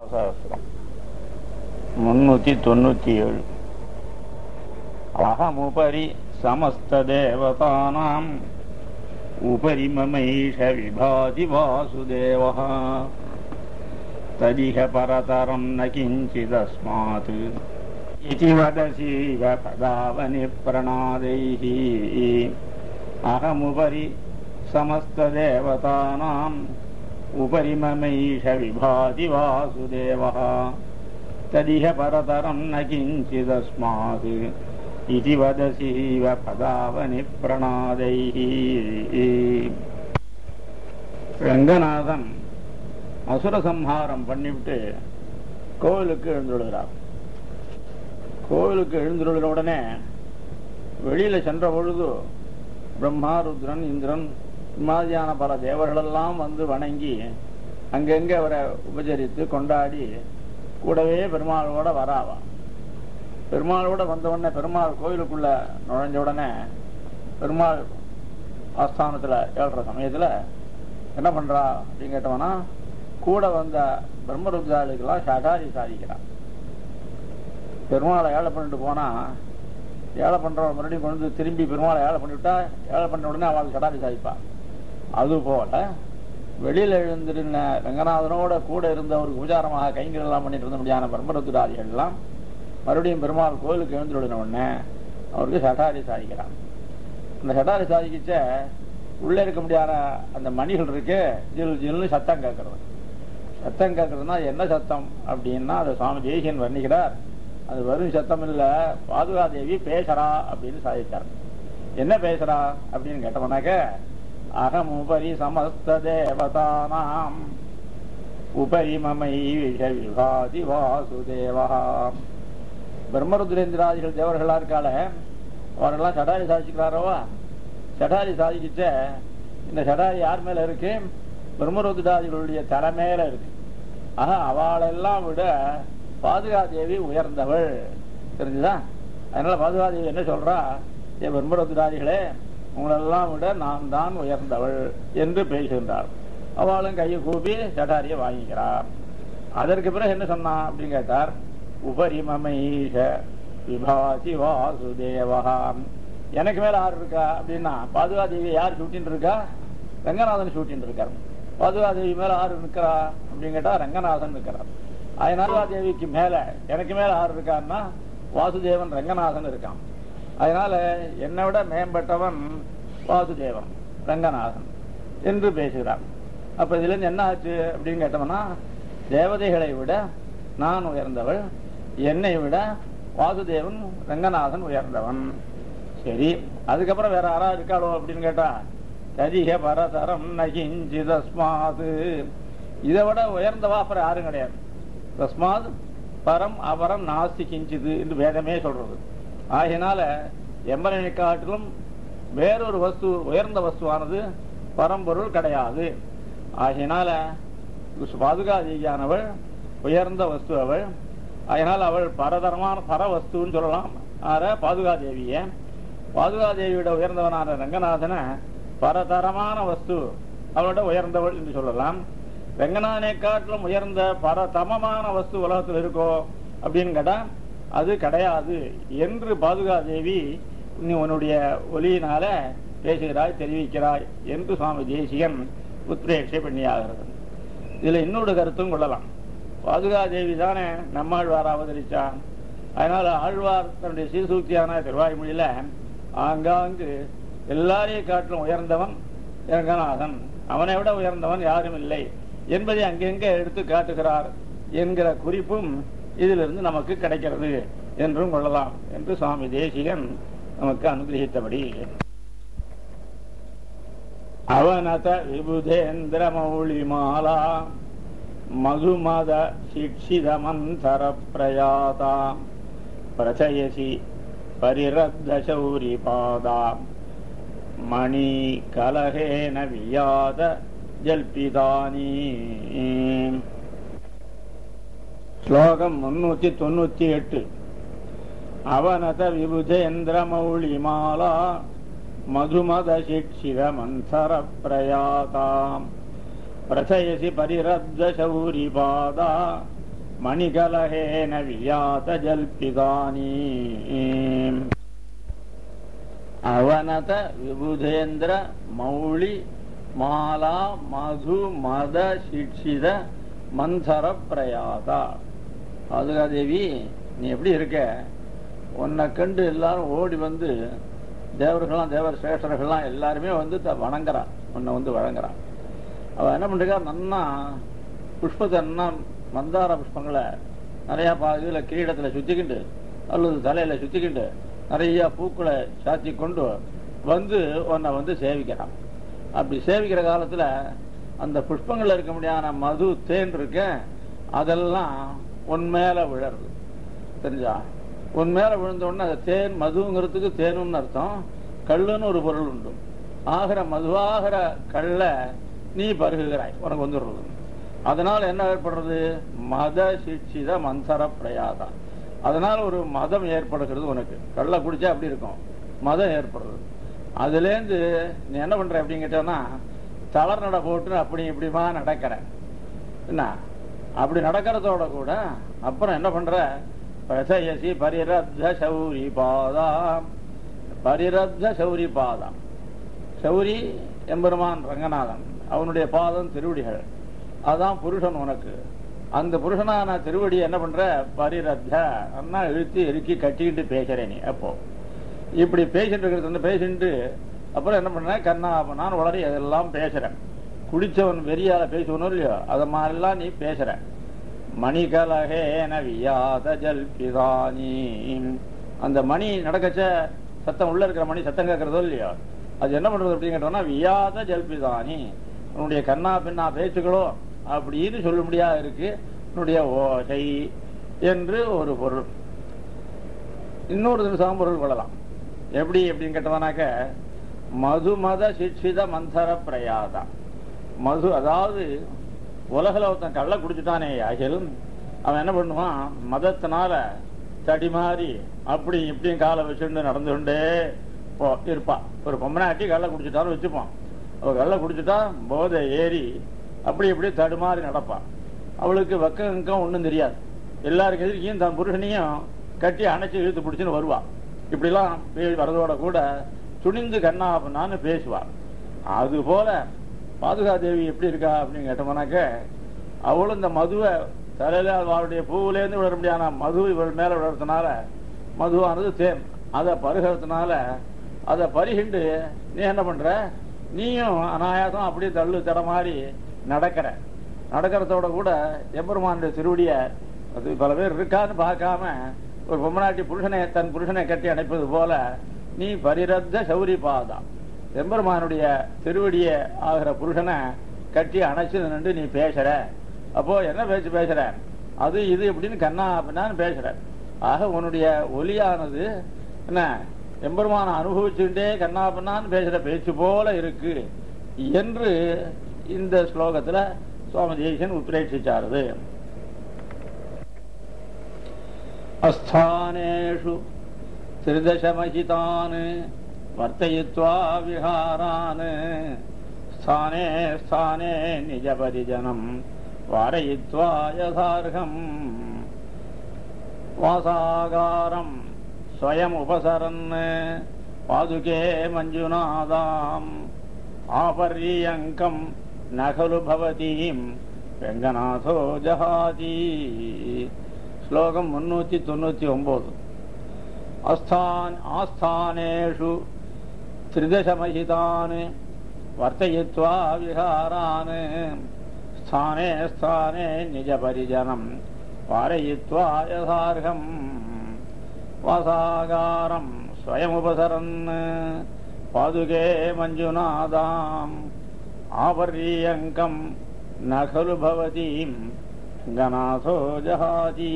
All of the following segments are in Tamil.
சகசிரம் முன்னூத்தி தொண்ணூத்தி ஏழு அகமுபரி சமஸ்ததேவதானாம் உபரி மமைஷ விபாதி வாசுதேவः ததிக பரதரம் ந கிஞ்சிதஸ்மாத் इति वदसीव पदावनि प्रणादैः अहमुपरि समस्तदेवतानाम् उपरि ममैष विभाति वासुदेवः तदिह परतरं न किञ्चिदस्मात् इति वदसीव पदावनि प्रणादैः ரங்கநாதன் அசுர சம்ஹாரம் பண்ணிவிட்டு கோவிலுக்கு எழுந்துள்ளார் கோவிலுக்கு எழுந்துள்ள உடனே வெளியில சென்ற பொழுது பிரம்மா ருத்ரன் இந்திரன் மாதிரியான பல தேவர்களெல்லாம் வந்து வணங்கி அங்கங்க அவரை உபச்சரித்து கொண்டாடி கூடவே பெருமாளோட வராவா பெருமாளோட வந்த உடனே பெருமாள் கோயிலுக்குள்ள நுழைஞ்ச உடனே பெருமாள் ஆஸ்தானத்துல ஏழ்ற சமயத்துல என்ன பண்றா அப்படின்னு கேட்டவனா கூட வந்த பிரம்மருத்ராளுக்கெல்லாம் ஷடாரி சாதிக்கிறான் பெருமாளை ஏழை பண்ணிட்டு போனா ஏழை பண்றவன் மறுபடியும் கொண்டு வந்து திரும்பி பெருமாளை ஏழை பண்ணிவிட்டா ஏழை பண்ண உடனே அவள் சடாரி சாதிப்பா அது போல வெளியில எழுந்திருந்த ரங்கநாதனோட கூட இருந்தவருக்கு உபச்சாரமாக கைங்கர் எல்லாம் பண்ணிட்டு இருந்த முடியாத பிரம்மருத்துராதிகள் எல்லாம் மறுபடியும் பெருமாள் கோயிலுக்கு எழுந்துள்ள உடனே அவருக்கு சடாரி சாதிக்கிறான் அந்த சடாரி சாதிக்கிச்ச உள்ளே இருக்க முடியாத அந்த மணிகள் இருக்கு ஜில் ஜில்னு சத்தம் கேட்கறது சத்தம் கேட்கறதுனா என்ன சத்தம் அப்படின்னா அதை சுவாமி தேசியன் வர்ணிக்கிறார் அது வெறும் சத்தம் இல்ல பாதுகாதேவி பேசுறா அப்படின்னு சாதித்தார் என்ன பேசுறா அப்படின்னு கேட்டோம்னாக்க அகம் உபரி சமஸ்த தேவதானாம் உபரி மமை விபாதி வாசுதேவா பிரம்மருத்ரேந்திராதிகள் தேவர்களா இருக்கால அவரெல்லாம் சடாரி சாதிச்சுக்கிறாரவா சடாரி சாதிக்கிச்ச இந்த சடாரி யார் மேல இருக்கு பிரம்மருத்ராதிகளுடைய தலை மேல இருக்கு ஆக அவளெல்லாம் விட பாதுகாதேவி உயர்ந்தவள் தெரிஞ்சுதா அதனால பாதுகாதேவி என்ன சொல்றா ஏ பிரம்மருத்ராதிகளே உங்களெல்லாம் விட நான் தான் உயர்ந்தவள் என்று பேசுகின்றார் அவளும் கையை கூப்பி சட்டாரியை வாங்கிக்கிறார் அதற்கு பிறகு என்ன சொன்னா அப்படின்னு கேட்டார் உபரி மமைஷ விபாதி வாசுதேவகா எனக்கு மேல யார் இருக்கா அப்படின்னா பாதுகாதேவி யார் சூட்டின்னு இருக்கா ரங்கநாதன் சூட்டின்னு இருக்கார் பாதுகாதேவி மேல யாரு நிற்கிறா அப்படின்னு கேட்டா ரங்கநாதன் இருக்கிறார் அதனால தேவிக்கு மேல எனக்கு மேல யார் இருக்கான்னா வாசுதேவன் ரங்கநாதன் இருக்கான் அதனால என்னை விட மேம்பட்டவன் வாசுதேவன் ரங்கநாதன் என்று பேசுகிறான் அப்ப இதுல இருந்து என்ன ஆச்சு அப்படின்னு கேட்டோம்னா தேவதைகளை விட நான் உயர்ந்தவள் என்னை விட வாசுதேவன் ரங்கநாதன் உயர்ந்தவன் சரி அதுக்கப்புறம் வேற யாரா இருக்காளோ அப்படின்னு கேட்டா ததிக பரதரம் நகிஞ்சிதஸ்மாது இதை விட உயர்ந்தவா அப்புறம் யாரும் கிடையாது தஸ்மாத் பரம் அபரம் நாஸ்தி கிஞ்சிது என்று வேதமே சொல்றது ஆகினால எம்பரனை காட்டிலும் வேறொரு வஸ்து உயர்ந்த வஸ்துவானது பரம்பொருள் கிடையாது ஆகினால பாதுகாதேவியானவள் உயர்ந்த வஸ்து அவள் அதனால் அவள் பரதரமான பரவஸ்துன்னு சொல்லலாம் ஆற பாதுகாதேவிய பாதுகாதேவியோட உயர்ந்தவனான ரங்கநாதனை பரதரமான வஸ்து அவளோட உயர்ந்தவள் என்று சொல்லலாம் ரங்கநாதனை காட்டிலும் உயர்ந்த பரதமமான வஸ்து உலகத்தில் இருக்கோ அப்படின்னு கேட்டா அது கிடையாது என்று பாதுகாதேவி நீ உன்னுடைய ஒலியினால பேசுகிறாய் தெரிவிக்கிறாய் என்று சுவாமி தேசிகன் உத்ரேட்சை பண்ணியாகிறது இதுல இன்னொரு கருத்தும் கொள்ளலாம் பாதுகாதேவி தானே நம்மாழ்வார் அவதரிச்சான் அதனால ஆழ்வார் தன்னுடைய சீர்சூக்தியான திருவாய்மொழியில ஆங்காங்கு எல்லாரையும் காட்டிலும் உயர்ந்தவன் ரங்கநாதன் அவனை விட உயர்ந்தவன் யாரும் இல்லை என்பதை அங்கெங்க எடுத்து காட்டுகிறார் என்கிற குறிப்பும் இதிலிருந்து நமக்கு கிடைக்கிறது என்றும் கொள்ளலாம் என்று சுவாமி தேசிகன் நமக்கு அனுகிரகித்தபடி அவனத விபுதேந்திர மௌளி மாலா மதுமத சிக்ஷித மந்தர பிரயாதா பிரச்சயசி பரிரத்த சௌரி பாதா மணி கலகேன வியாத ஜல்பிதானி ஸ்லோகம் முன்னூத்தி தொண்ணூத்தி எட்டு அவனத விபுதேந்திர மௌளி மாலா மதுமத சிக்ஷித மந்தர பிரயாதாம் பிரசயசி பரிரத்த சௌரி பாதா மணிகலஹேன வியாத ஜல்பிதானி அவனத விபுதேந்திர மௌளி மாலா மது மத சிக்ஷித மந்தர பிரயாதா பாதுகாதேவி நீ எப்படி இருக்க உன்னை கண்டு எல்லாரும் ஓடி வந்து தேவர்கள்லாம் தேவர் சிரேஷ்டர்கள்லாம் எல்லாருமே வந்து த- வணங்குறான் உன்னை வந்து வழங்குறான் அவ என்ன பண்ணிருக்கா நன்னா புஷ்பத்தை நன்னா மந்தார புஷ்பங்களை நிறைய பா இதுல கிரீடத்துல சுத்திக்கிண்டு அல்லது தலையில சுத்திக்கிண்டு நிறைய பூக்களை சாத்தி கொண்டு வந்து உன்னை வந்து சேவிக்கிறான் அப்படி சேவிக்கிற காலத்துல அந்த புஷ்பங்கள்ல இருக்க முடியாத மது தேன் இருக்க அதெல்லாம் உன் மேல விழறது தெரிஞ்சா உன் மேல விழுந்த உடனே அந்த தேன் மதுங்கிறதுக்கு தேனுன்னு அர்த்தம் கல்லுன்னு ஒரு பொருள் உண்டு ஆகிற மதுவாகிற கல்ல நீ பருகுகிறாய் உனக்கு வந்துடுறது அதனால என்ன ஏற்படுறது மத சிக்ஷித மந்தர பிரயாதம் அதனால ஒரு மதம் ஏற்படுகிறது உனக்கு கள்ள குடிச்சா அப்படி இருக்கும் மதம் ஏற்படுறது அதுலேருந்து நீ என்ன பண்ற அப்படின்னு கேட்டோன்னா தளர் நட போட்டு அப்படி இப்படிமா நடக்கிற என்ன அப்படி நடக்கிறதோட கூட அப்புறம் என்ன பண்ற பிரசயசி பரிரத்த சௌரி பாதாம் பரிரத்த சௌரி பாதம் சௌரி எம்பெருமான் ரங்கநாதன் அவனுடைய பாதம் திருவடிகள் அதான் புருஷன் உனக்கு அந்த புருஷனான திருவடி என்ன பண்ற பரிரத்த அண்ணா இழுத்து இறுக்கி கட்டிக்கிட்டு பேசுறேன் நீ அப்போ இப்படி பேசிட்டு இருக்கிறது வந்து பேசிட்டு அப்புறம் என்ன பண்ண கண்ணா நான் வளரி அதெல்லாம் பேசுறேன் குடிச்சவன் வெறியால பேசுவனும் இல்லையோ அத மாதிரிலாம் நீ பேசுற மணிகலகேன வியாத ஜல்பிதானி அந்த மணி நடக்கச்ச சத்தம் உள்ள இருக்கிற மணி சத்தம் கேட்கறதோ இல்லையோ அது என்ன பண்றது அப்படின்னு கேட்டோம்னா வியாத ஜல்பிதானி உன்னுடைய கண்ணா பின்னா பேச்சுகளோ அப்படின்னு சொல்ல முடியாது இருக்கு உன்னுடைய ஓசை என்று ஒரு பொருள் இன்னொரு சாம்பொருள் கொள்ளலாம் எப்படி அப்படின்னு கேட்டவனாக்க மது மத சிக்ஷித மந்தர பிரயாதா மது அதாவது உலகில் ஒருத்தன் கள்ள குடிச்சுட்டானே அகில் அவன் என்ன பண்ணுவான் மதத்தினால தடி மாறி அப்படி இப்படியும் காலை வச்சுட்டு நடந்து கொண்டே போ இருப்பான் ஒரு பொம்மனாட்டி கள்ள குடிச்சுட்டான்னு வச்சுப்பான் அவ கள்ள குடிச்சுட்டா போதை ஏறி அப்படி இப்படி தடுமாறி நடப்பான் அவளுக்கு வெக்கம் வெக்கம் ஒன்றும் தெரியாது எல்லாருக்கு எதிர்க்கையும் தன் புருஷனையும் கட்டி அணைச்சு இழுத்து பிடிச்சுன்னு வருவா இப்படிலாம் பே- வரதோட கூட துணிந்து கண்ணா அப்படின்னான்னு பேசுவா அது போல பாதுகாதேவி எப்படி இருக்கா அப்படின்னு கேட்டோம்னாக்க அவளும் இந்த மதுவை தலையில அவளுடைய பூவிலேருந்து விழ முடியாத மது இவள் மேல விழுறதுனால மதுவானது தேன் அதை பருகிறதுனால அதை பருகிண்டு நீ என்ன பண்ற நீயும் அனாயாசம் அப்படியே தள்ளு தட மாதிரி நடக்கிற நடக்கிறதோட கூட எம்பெருமானுடைய திருவடிய அது பல பேர் இருக்கான்னு பார்க்காம ஒரு பொம்மநாட்டி புருஷனை தன் புருஷனை கட்டி அணைப்பது போல நீ பரிரத்த சௌரி பாதம் எம்பெருமானுடைய திருவடிய ஆகிற புருஷனை கட்டி அணைச்சு நின்று நீ பேசுற அப்போ என்ன பேச்சு பேசுற அது இது இப்படின்னு கண்ணா அப்படின்னான்னு பேசுற ஆக உன்னுடைய ஒலியானது என்ன எம்பெருமான அனுபவிச்சுட்டே கண்ணா பண்ணான்னு பேசுற பேச்சு போல இருக்கு என்று இந்த ஸ்லோகத்துல சுவாமி ஜெய்சன் உத்ரேட்சிச்சாருது அஸ்தானேஷு त्रिदशमहितान् वर्तयित्वा विहारान् स्थाने स्थाने निजपरिजनम् वारयित्वा यथार्हम् वासागारम् स्वयमुपसरन् पादुके मञ्जुनादाम् आपर्यङ्कम् न खलु भवतीम् வெங்கநாதோ ஜஹாதி ஸ்லோகம் முன்னூத்தி தொண்ணூத்தி ஒன்பது அஸ்தான் ஆஸ்தானேஷு त्रिदशमहितान् वर्तयित्वा विहारान् स्थाने स्थाने निजपरिजनम् वारयित्वा यथार्हम् वासागारम् स्वयमुपसरन् पादुके मञ्जुनादाम् आपर्यङ्कम् न खलु भवतीम् गणाथो जहाति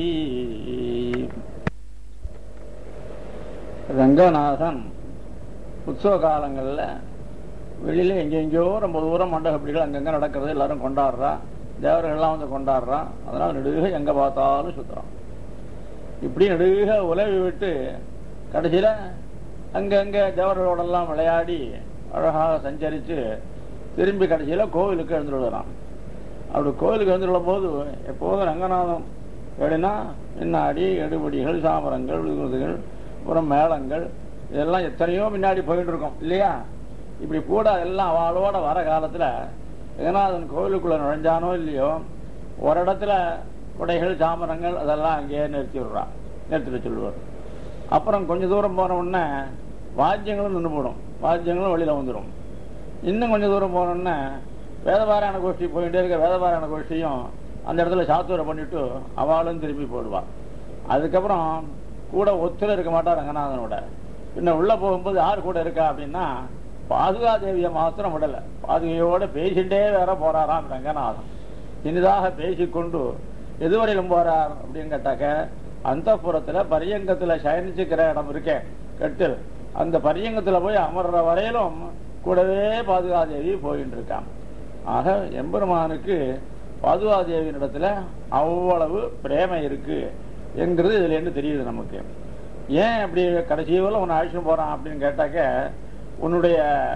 ரங்கநாதன் உற்சவ காலங்களில் வெளியில எங்கெங்கேயோ ரொம்ப தூரம் மண்டபப்படிகள் அங்கங்க நடக்கிறது எல்லாரும் கொண்டாடுறா தேவர்கள்லாம் வந்து கொண்டாடுறான் அதனால நெடுக எங்க பார்த்தாலும் சுத்துறான் இப்படி நெடுக உலவி விட்டு கடைசியில அங்கங்க தேவர்களோடெல்லாம் விளையாடி அழகாக சஞ்சரித்து திரும்பி கடைசியில கோவிலுக்கு எழுந்துடுறான் அப்படி கோவிலுக்கு எழுந்துள்ள போது எப்போதும் ரங்கநாதன் எப்படின்னா பின்னாடி எடுபடிகள் சாமரங்கள் விழுகுதுகள் அப்புறம் மேளங்கள் இதெல்லாம் எத்தனையோ முன்னாடி போயிட்டு இருக்கோம் இல்லையா இப்படி கூட எல்லாம் அவளோட வர காலத்துல ஏகநாதன் கோவிலுக்குள்ள நுழைஞ்சானோ இல்லையோ ஒரு இடத்துல குடைகள் சாமரங்கள் அதெல்லாம் அங்கேயே நிறுத்தி விடுறான் நிறுத்தி சொல்லுவார் அப்புறம் கொஞ்ச தூரம் போன உடனே வாத்தியங்களும் நின்று போடும் வாத்தியங்களும் வெளியில வந்துடும் இன்னும் கொஞ்சம் தூரம் போனோடனே வேதபாராயண கோஷ்டி போயிட்டே இருக்க வேதபாராயண கோஷ்டியும் அந்த இடத்துல சாத்துவரை பண்ணிட்டு அவளும் திரும்பி போடுவா அதுக்கப்புறம் கூட ஒத்துல இருக்க மாட்டா ரங்கநாதனோட பின்ன உள்ள போகும்போது யார் கூட இருக்கா அப்படின்னா பாதுகா தேவியை மாத்திரம் விடல பாதுகையோட பேசிட்டே வேற போறாராம் ரங்கநாதன் இனிதாக பேசிக்கொண்டு எதுவரையிலும் போறார் அப்படின்னு கேட்டாக்க அந்த புறத்துல பரியங்கத்துல சயனிச்சுக்கிற இடம் இருக்கே கட்டில் அந்த பரியங்கத்துல போய் அமர்ற வரையிலும் கூடவே பாதுகாதேவி போயிட்டு இருக்கான் ஆக எம்பெருமானுக்கு பாதுகாதேவியின் இடத்துல அவ்வளவு பிரேமை இருக்கு என்கிறது இதுல இருந்து தெரியுது நமக்கு ஏன் அப்படி கடைசி வரல உன்னை அழைச்சிட்டு போறான் அப்படின்னு கேட்டாக்க உன்னுடைய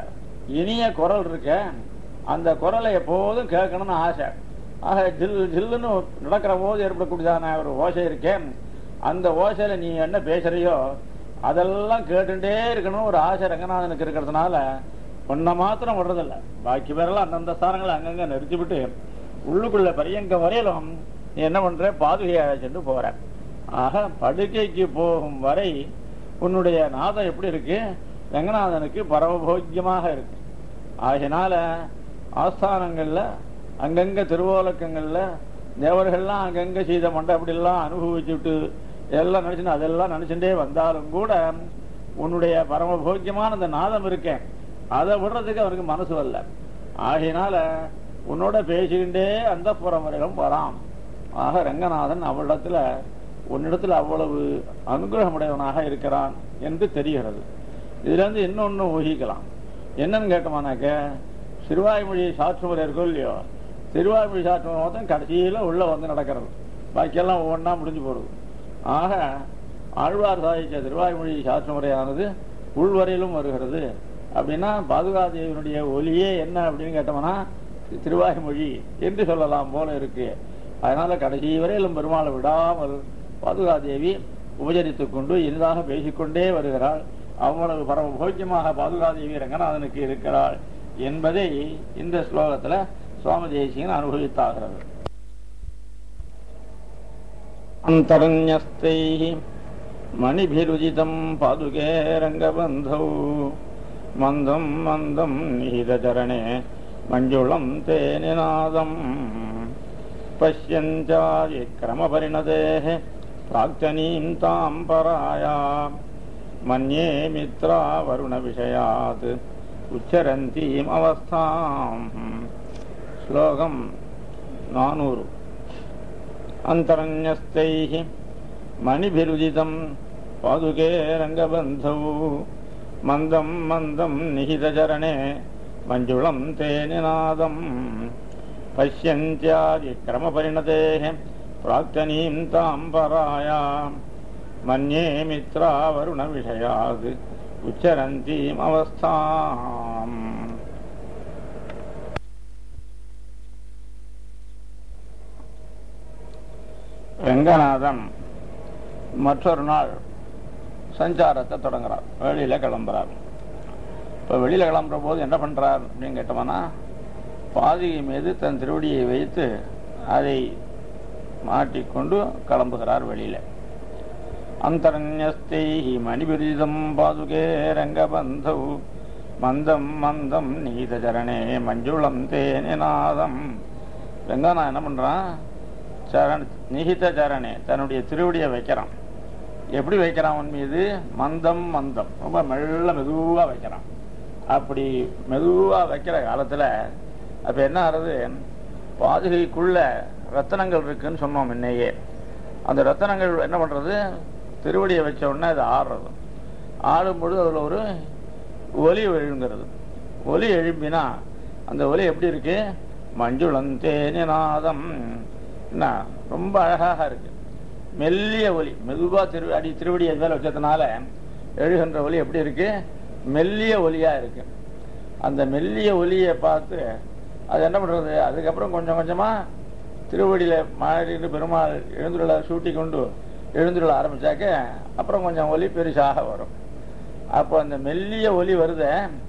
இனிய குரல் இருக்க அந்த குரலை எப்போதும் கேட்கணும்னு ஆசை ஆக ஜில் ஜில்லுன்னு நடக்கிற போது ஏற்படக்கூடியதான ஒரு ஓசை இருக்கேன் அந்த ஓசையில நீ என்ன பேசுறியோ அதெல்லாம் கேட்டுட்டே இருக்கணும் ஒரு ஆசை ரங்கநாதனுக்கு இருக்கிறதுனால ஒன்ன மாத்திரம் விடுறதில்ல பாக்கி பேரெல்லாம் அந்தந்த ஸ்தானங்களை அங்கங்க நிறுத்திவிட்டு உள்ளுக்குள்ள பரியங்க வரையிலும் நீ என்ன பண்ற பாதுகையை அழைச்சிட்டு போற ஆக படுக்கைக்கு போகும் வரை உன்னுடைய நாதம் எப்படி இருக்கு ரங்கநாதனுக்கு பரமபோக்கியமாக இருக்கு ஆகினால ஆஸ்தானங்கள்ல அங்கங்க திருவோலக்கங்கள்ல தேவர்கள்லாம் அங்கங்க செய்த மண்டபடியெல்லாம் அனுபவிச்சுட்டு எல்லாம் நினைச்சுன்னு அதெல்லாம் நினைச்சுட்டே வந்தாலும் கூட உன்னுடைய பரமபோக்கியமான அந்த நாதம் இருக்கேன் அதை விடுறதுக்கு அவனுக்கு மனசு வரல ஆகையினால உன்னோட பேசிக்கிட்டே அந்த புறமுறைகளும் போறான் ஆக ரங்கநாதன் அவளிடத்துல உன்னிடத்துல அவ்வளவு அனுகிரகமுடையவனாக இருக்கிறான் என்று தெரிகிறது இதுல இருந்து இன்னொன்னு ஊகிக்கலாம் என்னன்னு கேட்டோமானாக்க சிறுவாய்மொழி சாற்றுமுறை இருக்கும் இல்லையோ சிறுவாய்மொழி சாற்றுமுறை மொத்தம் கடைசியில உள்ள வந்து நடக்கிறது பாக்கியெல்லாம் ஒவ்வொன்றா முடிஞ்சு போறது ஆக ஆழ்வார் சாதிச்ச திருவாய்மொழி சாற்றுமுறையானது உள்வரையிலும் வருகிறது அப்படின்னா பாதுகாதேவினுடைய ஒலியே என்ன அப்படின்னு கேட்டோம்னா திருவாய்மொழி என்று சொல்லலாம் போல இருக்கு அதனால கடைசி வரையிலும் பெருமாளை விடாமல் பாதுகாதேவி உபச்சரித்துக் கொண்டு இனிதாக பேசிக்கொண்டே வருகிறாள் அவ்வளவு பரம போக்கியமாக பாதுகாதேவி ரங்கநாதனுக்கு இருக்கிறாள் என்பதை இந்த ஸ்லோகத்துல சுவாமி தேசியன் அனுபவித்தாகிறது அந்தரண்யஸ்தைः மணிபிருஜிதம் பாதுகே ரங்கபந்தௌ மந்தம் மந்தம் நிஹிதச்சரணே மஞ்சுளம் தே நிநாதம் पश्यञ्चादिक्रमपरिणतेः प्राक्तनीं तां पराया मन्ये मित्रा वरुणविषयात् उच्चरन्तीम् अवस्थाम् श्लोकम् नानूरु अन्तरन्यस्तैः मणिभिरुदितं पादुके रङ्गबन्धौ मन्दं मन्दं निहितचरणे मञ्जुळं ते निनादम् पश्यन्त्यादिक्रमपरिणतेः प्राक्तनीं तां पराया मन्ये मित्रा वरुणविषयात् उच्चरन्तीम् अवस्थाम् ரங்கநாதன் மற்றொரு நாள் சஞ்சாரத்தை தொடங்குறார் வெளியில கிளம்புறார் இப்ப வெளியில கிளம்புற போது என்ன பண்றார் அப்படின்னு கேட்டோம்னா பாதிகை மீது தன் திருவடியை வைத்து அதை மாட்டிக்கொண்டு கிளம்புகிறார் வெளியில அந்தரண்யஸ்தை மணிபிரிதம் பாதுகே ரங்கபந்தௌ மந்தம் மந்தம் நீதச்சரணே மஞ்சுளம் தேனிநாதம் வெங்கனா என்ன பண்றான் சரண நிகித சரணே தன்னுடைய திருவடியை வைக்கிறான் எப்படி வைக்கிறான் அவன் மீது மந்தம் மந்தம் ரொம்ப மெல்ல மெதுவா வைக்கிறான் அப்படி மெதுவா வைக்கிற காலத்துல அப்ப என்ன ஆறுது பாதுகைக்குள்ள ரத்தனங்கள் இருக்குன்னு சொன்னோம் முன்னையே அந்த ரத்தனங்கள் என்ன பண்றது திருவடியை வச்ச உடனே அது ஆடுறது ஆடும் பொழுது அதுல ஒரு ஒலி எழுங்கிறது ஒலி எழும்பினா அந்த ஒலி எப்படி இருக்கு மஞ்சுளந்தேனிநாதம் என்ன ரொம்ப அழகாக இருக்கு மெல்லிய ஒலி மெதுவா திரு அடி திருவடி அது மேல வச்சதுனால எழுகின்ற ஒலி எப்படி இருக்கு மெல்லிய ஒலியா இருக்கு அந்த மெல்லிய ஒலியை பார்த்து அது என்ன பண்றது அதுக்கப்புறம் கொஞ்சம் கொஞ்சமா திருவடியில மாறிட்டு பெருமாள் எழுந்துள்ள சூட்டி கொண்டு எழுந்துள்ள ஆரம்பிச்சாக்க அப்புறம் கொஞ்சம் ஒலி பெருசாக வரும் அப்போ அந்த மெல்லிய ஒலி வருதே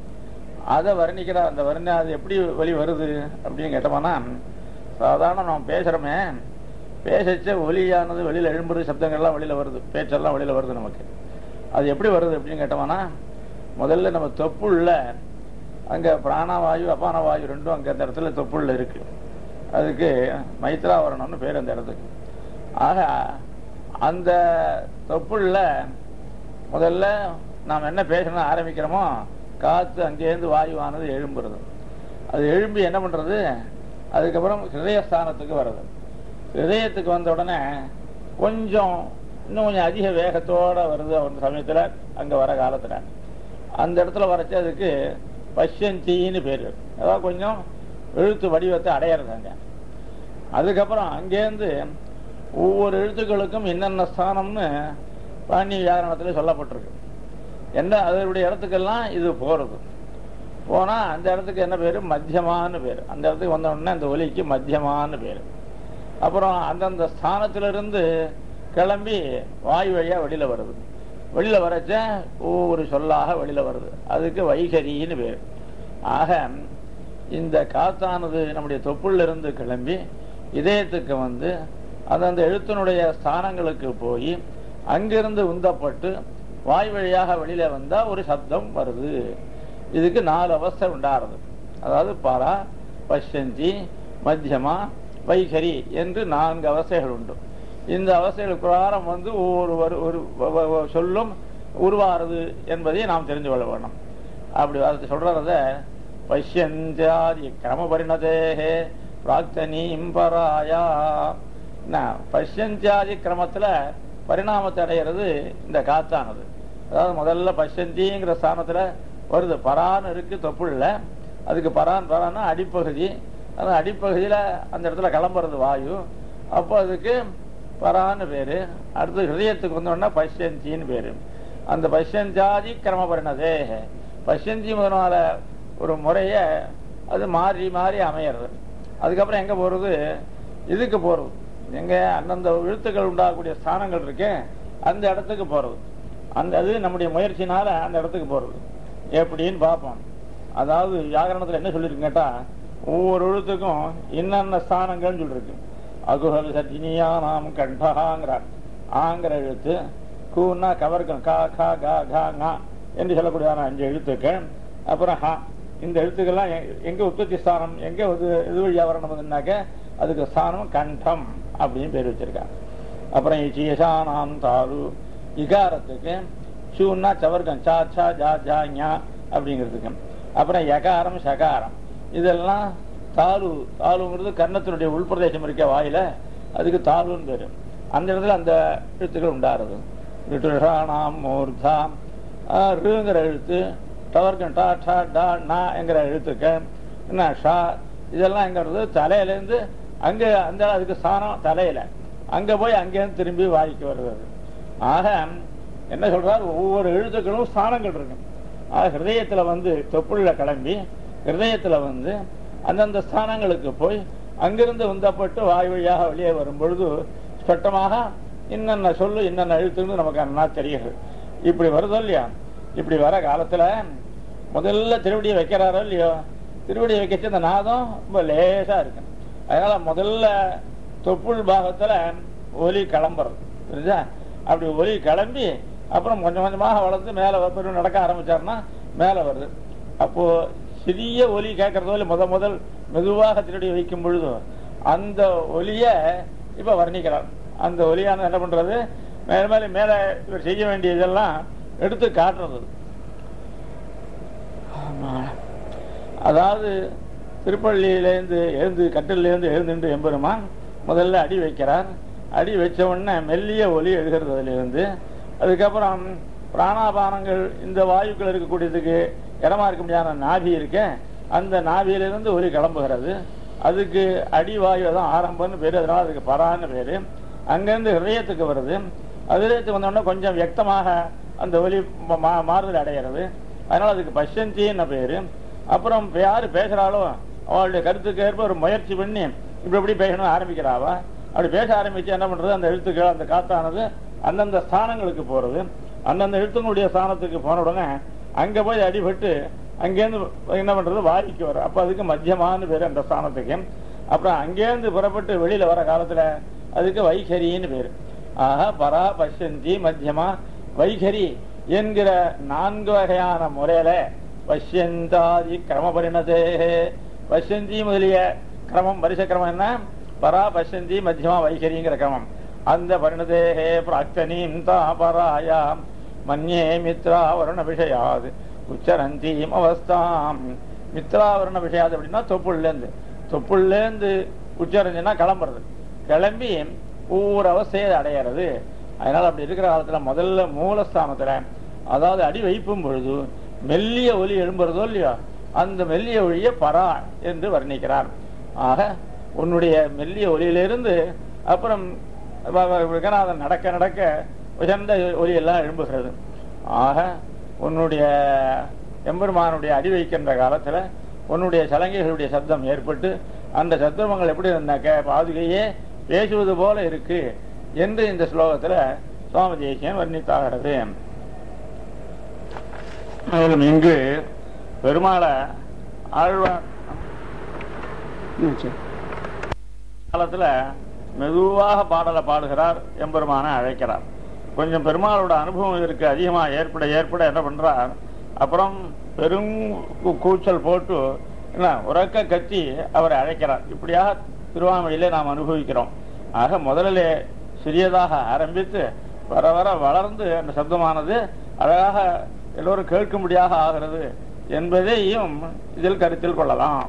அதை வர்ணிக்கிறார் அந்த வர்ண அது எப்படி ஒலி வருது அப்படின்னு கேட்டோம்னா சாதாரண நம்ம பேசுறோமே பேசச்ச ஒலியானது வெளியில எழும்புறது சப்தங்கள்லாம் வெளியில வருது பேச்செல்லாம் வெளியில வருது நமக்கு அது எப்படி வருது அப்படின்னு கேட்டோம்னா முதல்ல நம்ம தொப்புள்ள அங்க பிராணவாயு அபான வாயு ரெண்டும் அங்க அந்த இடத்துல தொப்புள்ள இருக்கு அதுக்கு மைத்ராவரணம்னு பேர் அந்த இடத்துக்கு ஆக அந்த தொப்புள்ள முதல்ல நாம் என்ன பேசணும் ஆரம்பிக்கிறோமோ காத்து அங்கேருந்து வாயுவானது எழும்புறது அது எழும்பி என்ன பண்றது அதுக்கப்புறம் ஹிருதயஸ்தானத்துக்கு வருது ஹிருதயத்துக்கு வந்த உடனே கொஞ்சம் இன்னும் கொஞ்சம் அதிக வேகத்தோட வருது அந்த சமயத்துல அங்க வர காலத்துல அந்த இடத்துல வரைச்சு அதுக்கு பஷ்யந்தின்னு பேரு அதாவது கொஞ்சம் எழுத்து வடிவத்தை அடையிறது அங்க அதுக்கப்புறம் அங்கேருந்து ஒவ்வொரு எழுத்துக்களுக்கும் என்னென்ன ஸ்தானம்னு பாணி வியாகரணத்துல சொல்லப்பட்டிருக்கு என்ன அதனுடைய இடத்துக்கெல்லாம் இது போறது போனா அந்த இடத்துக்கு என்ன பேரு மத்தியமான்னு பேரு அந்த இடத்துக்கு வந்த உடனே அந்த ஒலிக்கு மத்தியமான்னு பேரு அப்புறம் அந்தந்த ஸ்தானத்திலிருந்து கிளம்பி வாயு வழியா வெளியில வருது வெளியில வரச்ச ஒவ்வொரு சொல்லாக வெளியில வருது அதுக்கு வைகரின்னு பேரு ஆக இந்த காத்தானது நம்முடைய தொப்புள்ள இருந்து கிளம்பி இதயத்துக்கு வந்து அது அந்த எழுத்தினுடைய ஸ்தானங்களுக்கு போய் அங்கிருந்து உந்தப்பட்டு வாய் வழியாக வெளியில வந்தா ஒரு சப்தம் வருது இதுக்கு நாலு அவஸ்தை உண்டாருது அதாவது பாரா பஷ்யந்தி மத்தியமா வைகரி என்று நான்கு அவஸ்தைகள் உண்டு இந்த அவஸ்தைகள் பிரகாரம் வந்து ஒவ்வொரு வரு- ஒரு வ- வ- வ- சொல்லும் உருவாருது என்பதை நாம் தெரிந்து கொள்ள வேணும் அப்படி அது சொல்றத பஷ்யந்தியாதி கிரம பரிணதேகே பிராக்தனீம் பராயா என்ன, பஷ்யந்தியாதி கிரமத்துல பரிணாமத்தை அடைகிறது இந்த காத்தானது அதாவது முதல்ல பஷ்யந்திங்கிற ஸ்தானத்துல வருது பரான்னு இருக்கு தொப்புள்ள அதுக்கு பரான் பரான்னா அடிப்பகுதி அந்த அடிப்பகுதியில அந்த இடத்துல கிளம்புறது வாயு அப்போ அதுக்கு பரான்னு பேரு அடுத்து ஹிருதயத்துக்கு வந்தோடனே பஷ்யந்தின்னு பேரு அந்த பஷ்யந்தாதி கிரம பரிணதே பஷ்யந்தி முதலான ஒரு முறைய அது மாறி மாறி அமையிறது அதுக்கப்புறம் எங்க போறது இதுக்கு போறது எங்க அந்தந்த எழுத்துக்கள் உண்டாகக்கூடிய ஸ்தானங்கள் இருக்கு அந்த இடத்துக்கு போறது அந்த அது நம்முடைய முயற்சினால அந்த இடத்துக்கு போறது எப்படின்னு பார்ப்போம் அதாவது வியாகரணத்துல என்ன சொல்லிருக்கு கேட்டா ஒவ்வொரு எழுத்துக்கும் என்னென்ன ஸ்தானங்கள்னு சொல்லிருக்கு அகுஹல் சஜினியா நாம் கண்டகாங்கிறார் ஆங்கிற எழுத்து கூன்னா கவர்க்கம் கா கா கா கா ngா என்று சொல்லக்கூடியதான அஞ்சு எழுத்துக்கள் அப்புறம் ஹா இந்த எழுத்துக்கள்லாம் எ- எங்க உற்பத்தி ஸ்தானம் எங்க இது இது வழியா வரணும்னாக்க அதுக்கு ஸ்தானம் கண்டம் அப்படின்னு பேர் வச்சிருக்காங்க அப்புறம் சீசானாம் தாரு இகாரத்துக்கு ஷூன்னா சவர்க்கம் சா சா ஜா ஜா ஞா அப்படிங்கிறதுக்கு அப்புறம் யகாரம் சகாரம் இதெல்லாம் தாலு தாலுங்கிறது கர்ணத்தினுடைய உள்பிரதேசம் இருக்க வாயில அதுக்கு தாலுன்னு பேரு அந்த இடத்துல அந்த எழுத்துக்கள் உண்டாருது ரிட்டுஷானாம் மூர்தா ஆஹ், ருங்கிற எழுத்து டவர்க்கம் டா டா டா நா என்கிற எழுத்துக்கள் என்ன ஷா இதெல்லாம் எங்கிறது தலையிலேருந்து அங்க அந்த அதுக்கு ஸ்தானம் தலையில அங்க போய் அங்கேருந்து திரும்பி வாய்க்கு வருது அது. ஆக என்ன சொல்றார் ஒவ்வொரு எழுத்துக்களும் ஸ்தானங்கள் இருக்கு ஆக ஹிருதயத்துல வந்து தொப்புள்ள கிளம்பி ஹிருதயத்துல வந்து அந்தந்த ஸ்தானங்களுக்கு போய் அங்கிருந்து உந்தப்பட்டு வாய் வழியாக வெளியே வரும் பொழுது ஸ்பஷ்டமாக இன்னென்ன சொல்லு இன்னென்ன எழுத்துன்னு நமக்கு அண்ணா தெரியுது இப்படி வருதோ இல்லையா இப்படி வர காலத்துல முதல்ல திருவடியை வைக்கிறாரோ இல்லையோ திருவடியை வைக்கச்சு அந்த நாதம் ரொம்ப லேசா இருக்கு அதனால முதல்ல தொப்புள் பாகத்துல ஒலி கிளம்புறது புரியுதா அப்படி ஒலி கிளம்பி அப்புறம் கொஞ்சம் கொஞ்சமாக வளர்ந்து மேல பெரும் நடக்க ஆரம்பிச்சாருன்னா மேல வருது அப்போ சிறிய ஒலி கேட்கறதோ இல்லை முத முதல் மெதுவாக திருடி வைக்கும் பொழுது அந்த ஒலிய இப்ப வர்ணிக்கிறார் அந்த ஒலியானது என்ன பண்றது மேல மேல மேல இவர் செய்ய வேண்டியதெல்லாம் எடுத்து காட்டுறது ஆமா. அதாவது திருப்பள்ளியிலேருந்து எழுந்து கட்டிலேருந்து எழுந்துட்டு எம்பெருமான் முதல்ல அடி வைக்கிறார் அடி வச்ச உடனே மெல்லிய ஒலி எழுகிறது அதிலிருந்து அதுக்கப்புறம் பிராணாபானங்கள் இந்த வாயுக்கள் இருக்கக்கூடியதுக்கு இடமா இருக்க முடியாத நாபி இருக்க அந்த நாபியிலிருந்து ஒலி கிளம்புகிறது அதுக்கு அடிவாயு தான் ஆரம்பம்னு பேரு அதனால அதுக்கு பரான்னு பேரு அங்கிருந்து ஹிருதயத்துக்கு வருது ஹிருதயத்துக்கு வந்த உடனே கொஞ்சம் வியக்தமாக அந்த ஒலி மா- மா- மாறுதல் அடைகிறது அதனால அதுக்கு பஷ்யந்தின்னு பேரு அப்புறம் இப்ப யாரு பேசுறாளோ அவளுடைய கருத்துக்கு ஏற்ப ஒரு முயற்சி பண்ணி இப்படி இப்படி பேசணும் ஆரம்பிக்கிறாவா அப்படி பேச ஆரம்பிச்சு என்ன பண்றது அந்த எழுத்துக்கள் அந்த காத்தானது அந்தந்த ஸ்தானங்களுக்கு போறது அந்தந்த எழுத்துங்களுடைய ஸ்தானத்துக்கு போன உடனே அங்க போய் அடிபட்டு அங்கேருந்து என்ன பண்றது வாரிக்கு வரும் அப்ப அதுக்கு மத்தியமான்னு பேரு அந்த ஸ்தானத்துக்கு அப்புறம் அங்கேருந்து புறப்பட்டு வெளியில வர காலத்துல அதுக்கு வைகரின்னு பேரு ஆக பரா பஷ்யந்தி மத்தியமா வைகரி என்கிற நான்கு வகையான முறையில பஷ்யந்தாதி கிரம பரிணதே பஷ்யந்தி முதலிய கிரமம் வரிசை கிரமம் என்ன பரா பஷ்யந்தி மத்தியமா வைகரிங்கிற கிரமம் அந்த பரிணதேகே பிராக்தனீம் தாபராயாம் மன்யே மித்ராவருண விஷயாது உச்சரந்தீம் அவஸ்தாம் மித்ராவருண விஷயாது அப்படின்னா தொப்புள்லேருந்து தொப்புள்லேருந்து உச்சரஞ்சினா கிளம்புறது கிளம்பி ஒவ்வொரு அவஸ்தையை அடையிறது அதனால அப்படி இருக்கிற காலத்துல முதல்ல மூலஸ்தானத்துல அதாவது அடி வைப்பும் பொழுது மெல்லிய ஒலி எழும்புறதோ இல்லையோ அந்த மெல்லிய ஒளியை பரா என்று வர்ணிக்கிறார் ஆக உன்னுடைய மெல்லிய ஒலியிலிருந்து அப்புறம் வ- வ- விகநாதன் நடக்க நடக்க உயர்ந்த ஒலி எல்லாம் எழும்புகிறது ஆக உன்னுடைய எம்பெருமானுடைய அடி வைக்கின்ற காலத்துல உன்னுடைய சலங்கைகளுடைய சப்தம் ஏற்பட்டு அந்த சத்துவங்கள் எப்படி இருந்தாக்க பாதுகையே பேசுவது போல இருக்கு என்று இந்த ஸ்லோகத்துல சுவாமி தேசியன் வர்ணித்தாகிறது மேலும் இங்கு பெருமாளை ஆழ்வார் ம், சரி காலத்துல மெதுவாக பாடலை பாடுகிறார் எம்பெருமானை அழைக்கிறார் கொஞ்சம் பெருமாளோட அனுபவம் இருக்கு அதிகமா ஏற்பட ஏற்பட என்ன பண்றார் அப்புறம் பெரும் கூ- கூச்சல் போட்டு என்ன உறக்க கத்தி அவரை அழைக்கிறார் இப்படியாக திருவாமொழியிலே நாம் அனுபவிக்கிறோம் ஆக முதலில் சிறியதாக ஆரம்பித்து வர வர வளர்ந்து அந்த சப்தமானது அழகாக எல்லோரும் கேட்கும்படியாக ஆகிறது என்பதையும் இதில் கருத்தில் கொள்ளலாம்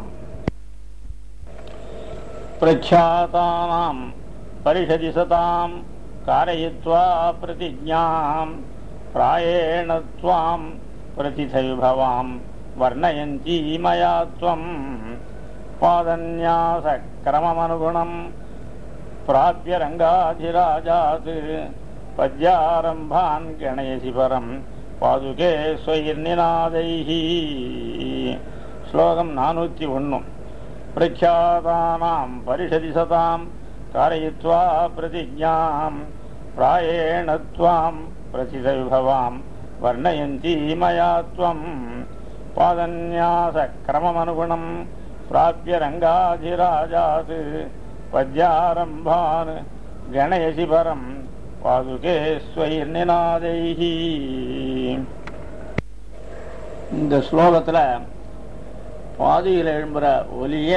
प्रख्यातानां परिषदि सतां कारयित्वा प्रतिज्ञां प्रायेण त्वां प्रतिथविभवां वर्णयन्ती मया त्वं पादन्यासक्रममनुगुणं प्राप्य रङ्गाधिराजात् पद्यारम्भान् गणयसि परं पादुके स्वैर्निनादैः श्लोकं नानूति ஒன்றும் प्रख्यातानां परिषदि सतां कारयित्वा प्रतिज्ञां प्रायेण त्वां प्रतिसविभवां वर्णयन्ती मया त्वं पादन्यासक्रममनुगुणं प्राप्य रङ्गाधिराजात् पद्यारम्भान् गणयसि परं पादुके स्वैर्निनादैः இந்த ஸ்லோகத்துல பாதியில் எழும்புற ஒலிய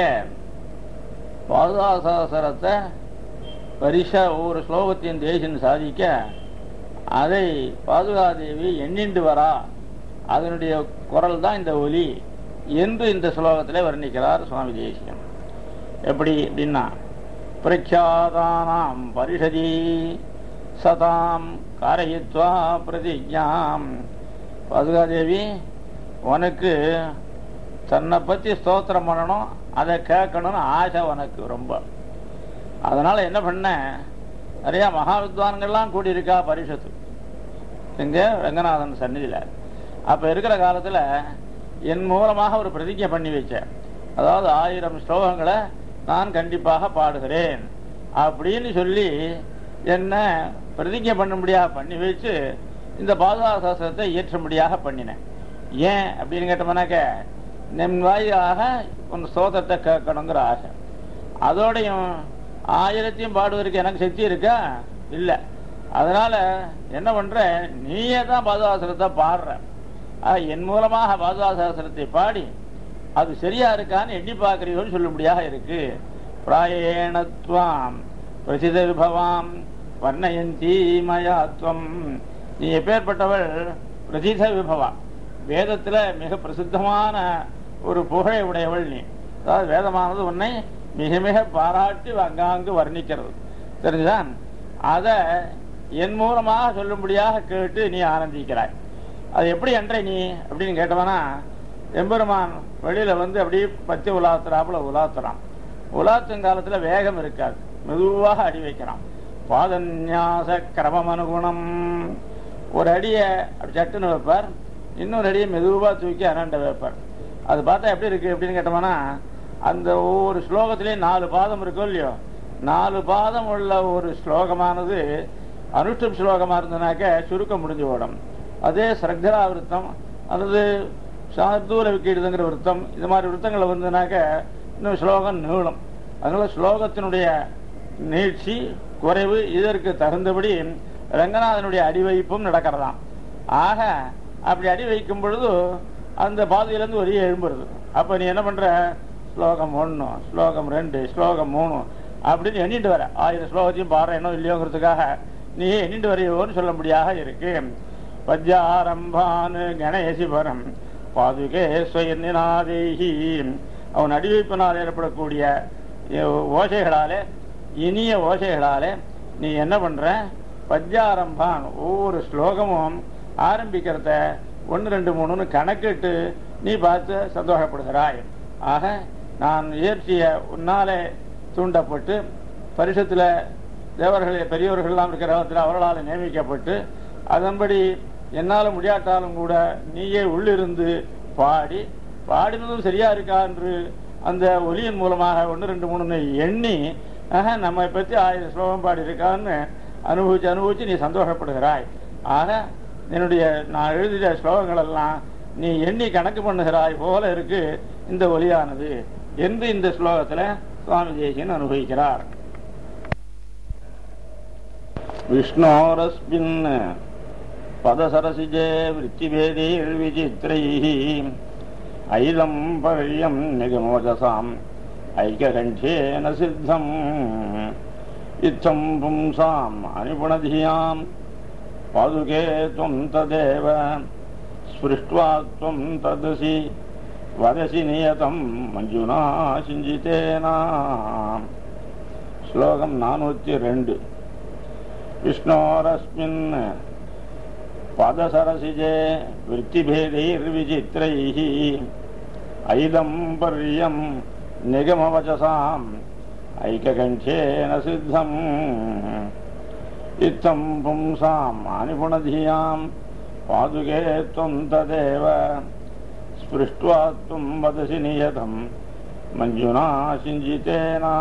பாதுகாசாசரத்தை பரிசா ஒவ்வொரு ஸ்லோகத்தின் தேசின் சாதிக்க அதை பாதுகாதேவி எண்ணிண்டு வரா அதனுடைய குரல் தான் இந்த ஒலி என்று இந்த ஸ்லோகத்தில் வர்ணிக்கிறார் சுவாமி தேசியம் எப்படி அப்படின்னா பிரக்யாதானாம் பரிஷதி சதாம் காரயித்வா பிரதிஜாம் பாதுகாதேவி உனக்கு தன்னை பத்தி ஸ்தோத்திரம் பண்ணணும் அதை கேட்கணும்னு ஆசை உனக்கு ரொம்ப அதனால என்ன பண்ண நிறைய மகா வித்வான்கள்லாம் கூடியிருக்கா பரிஷத்து எங்க ரங்கநாதன் சந்நிதியில அப்ப இருக்கிற காலத்துல என் மூலமாக ஒரு பிரதிஜை பண்ணி வச்சேன் அதாவது ஆயிரம் ஸ்லோகங்களை நான் கண்டிப்பாக பாடுகிறேன் அப்படின்னு சொல்லி என்ன பிரதிஜை பண்ணும்படியாக பண்ணி வச்சு இந்த பாதுகா சாஸ்திரத்தை இயற்றும்படியாக பண்ணினேன் ஏன் அப்படின்னு கேட்டோம்னாக்க நம் வாயிலாக உன் ஸ்தோத்திரத்தை கேட்கணுங்கிற ஆசை அதோடையும் ஆயிரத்தையும் பாடுவதற்கு எனக்கு சக்தி இருக்கா இல்லை அதனால என்ன பண்ற நீயே தான் பாதுகாசனத்தை பாடுற ஆ, என் மூலமாக பாதுகாசாசனத்தை பாடி அது சரியா இருக்கான்னு எண்ணி பார்க்கறீங்கன்னு சொல்லும்படியாக இருக்கு பிராயேணத்வாம் பிரசித விபவாம் வர்ணயந்தி மயாத்வம் நீ எப்பேற்பட்டவள் பிரசித விபவா வேதத்துல மிக பிரசித்தமான ஒரு புகழை உடையவள் நீ அதாவது வேதமானது உன்னை மிக மிக பாராட்டி அங்காங்கு வர்ணிக்கிறது தெரிஞ்சுதான் அதை என் மூலமாக சொல்லும்படியாக கேட்டு நீ ஆனந்திக்கிறாய் அது எப்படி அன்றை நீ அப்படின்னு கேட்டவனா எம்பெருமான் வெளியில வந்து அப்படியே பத்தி உலாத்துறாப்புல உலாத்துறான் உலாத்தும் காலத்துல வேகம் இருக்காது மெதுவாக அடி வைக்கிறான் பாதன்யாச கிரமம் அனுகுணம் ஒரு அடியை அப்படி சட்டுன்னு வைப்பார் இன்னொரு அடியை மெதுவா தூக்கி அனண்ட வைப்பார் அது பார்த்தா எப்படி இருக்கு அப்படின்னு கேட்டோம்னா அந்த ஒவ்வொரு ஸ்லோகத்திலையும் நாலு பாதம் இருக்கும் இல்லையோ நாலு பாதம் உள்ள ஒரு ஸ்லோகமானது அனுஷ்டம் ஸ்லோகமா இருந்தனாக்க சுருக்கம் முடிஞ்சு ஓடும் அதே சரக்தரா விருத்தம் அல்லது சார்தூல விக்கீடுதுங்கிற விருத்தம் இது மாதிரி விருத்தங்கள் வந்ததுனாக்க இன்னும் ஸ்லோகம் நீளும் அதனால ஸ்லோகத்தினுடைய நீட்சி குறைவு இதற்கு தகுந்தபடி ரங்கநாதனுடைய அடிவைப்பும் நடக்கிறதாம் ஆக அப்படி அடி வைக்கும் பொழுது அந்த பாதையிலேருந்து ஒரே எழும்புறது அப்ப நீ என்ன பண்ற ஸ்லோகம் ஒன்று ஸ்லோகம் ரெண்டு ஸ்லோகம் மூணு அப்படின்னு எண்ணிட்டு வர ஆயிரம் ஸ்லோகத்தையும் பாடுற என்ன இல்லையோங்கிறதுக்காக நீ எண்ணிட்டு வரையோன்னு சொல்ல முடியாக இருக்கு பத்யாரம்பானு கணேசிபரம் பாதுகே ஸ்வயநிநாதேகி அவன் அடிவைப்பினால் ஏற்படக்கூடிய ஓசைகளாலே இனிய ஓசைகளாலே நீ என்ன பண்ற பத்யாரம்பான் ஒவ்வொரு ஸ்லோகமும் ஆரம்பிக்கிறத ஒன்று ரெண்டு மூணுன்னு கணக்கிட்டு நீ பார்த்து சந்தோஷப்படுகிறாய் ஆக நான் இயற்சிய உன்னாலே தூண்டப்பட்டு பரிசத்தில் தேவர்கள் பெரியவர்கள்லாம் இருக்கிற இடத்துல அவர்களால் நியமிக்கப்பட்டு அதன்படி என்னால் முடியாட்டாலும் கூட நீயே உள்ளிருந்து பாடி பாடினதும் சரியா இருக்கா என்று அந்த ஒலியின் மூலமாக ஒன்று ரெண்டு மூணுன்னு எண்ணி ஆக நம்மை பற்றி ஆயிரம் ஸ்லோகம் பாடி இருக்கான்னு அனுபவிச்சு அனுபவிச்சு நீ சந்தோஷப்படுகிறாய் ஆக என்னுடைய நான் எழுதிய ஸ்லோகங்கள் எல்லாம் நீ எண்ணி கணக்கு பண்ணுகிறாய் போல இருக்கு இந்த ஒலியானது என்று இந்த ஸ்லோகத்துல சுவாமி தேசியன் அனுபவிக்கிறார் விஷ்ணோரஸ்மின் பதசரசிஜே விருத்திபேதீர் விசித்திரைः ஐலம் பர்யம் நிகமோஜசாம் ஐக்ககண்டேன சித்தம் இத்தம் பும்சாம் அனிபுணதியாம் பாதுகே त्वं तदेव स्पृष्ट्वा त्वं तदसि वदसि नियतं மஞ்சுனா சிஞ்சித்தேனா ஸ்லோகம் நானூற்றி ரெண்டு விஷ்ணோரஸ்மின் பதசரசிஜே விற்த்திபேதைர்விசித்திரைः ஐதம் பர்யம் நிகமவச்சசாம் ஐக்ககண்டேன சித்தம் இத்தம் பும்சாம் அனிபுணதியாம் பாதுகே त्वं तदेव स्पृष्ट्वा त्वं वदसि नियतं மஞ்சுனா சிஞ்சித்தேனா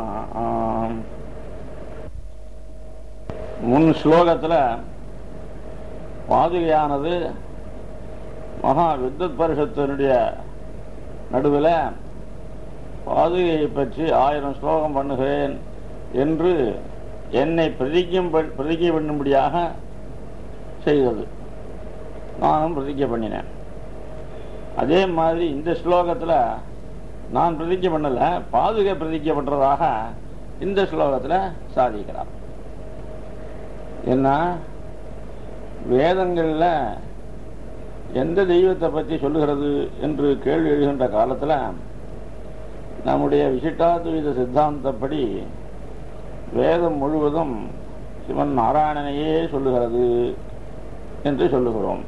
முன் ஸ்லோகத்துல பாதுகையானது மகா வித்வத் பரிஷத்தினுடைய நடுவில் பாதுகையை பற்றி ஆயிரம் ஸ்லோகம் பண்ணுகிறேன் என்று என்னை பிரதிஜம் பண்- பிரதிஜை பண்ணும்படியாக செய்தது நானும் பிரதிஜை பண்ணினேன் அதே மாதிரி இந்த ஸ்லோகத்துல நான் பிரதிஜை பண்ணல பாதுகை பிரதிஜை பண்றதாக இந்த ஸ்லோகத்துல சாதிக்கிறார் என்ன வேதங்கள்ல எந்த தெய்வத்தை பற்றி சொல்லுகிறது என்று கேள்வி எழுகின்ற காலத்துல நம்முடைய விசிட்டாத்வைத சித்தாந்தப்படி வேதம் முழுவதும் சிவன் நாராயணனையே சொல்லுகிறது என்று சொல்லுகிறோம்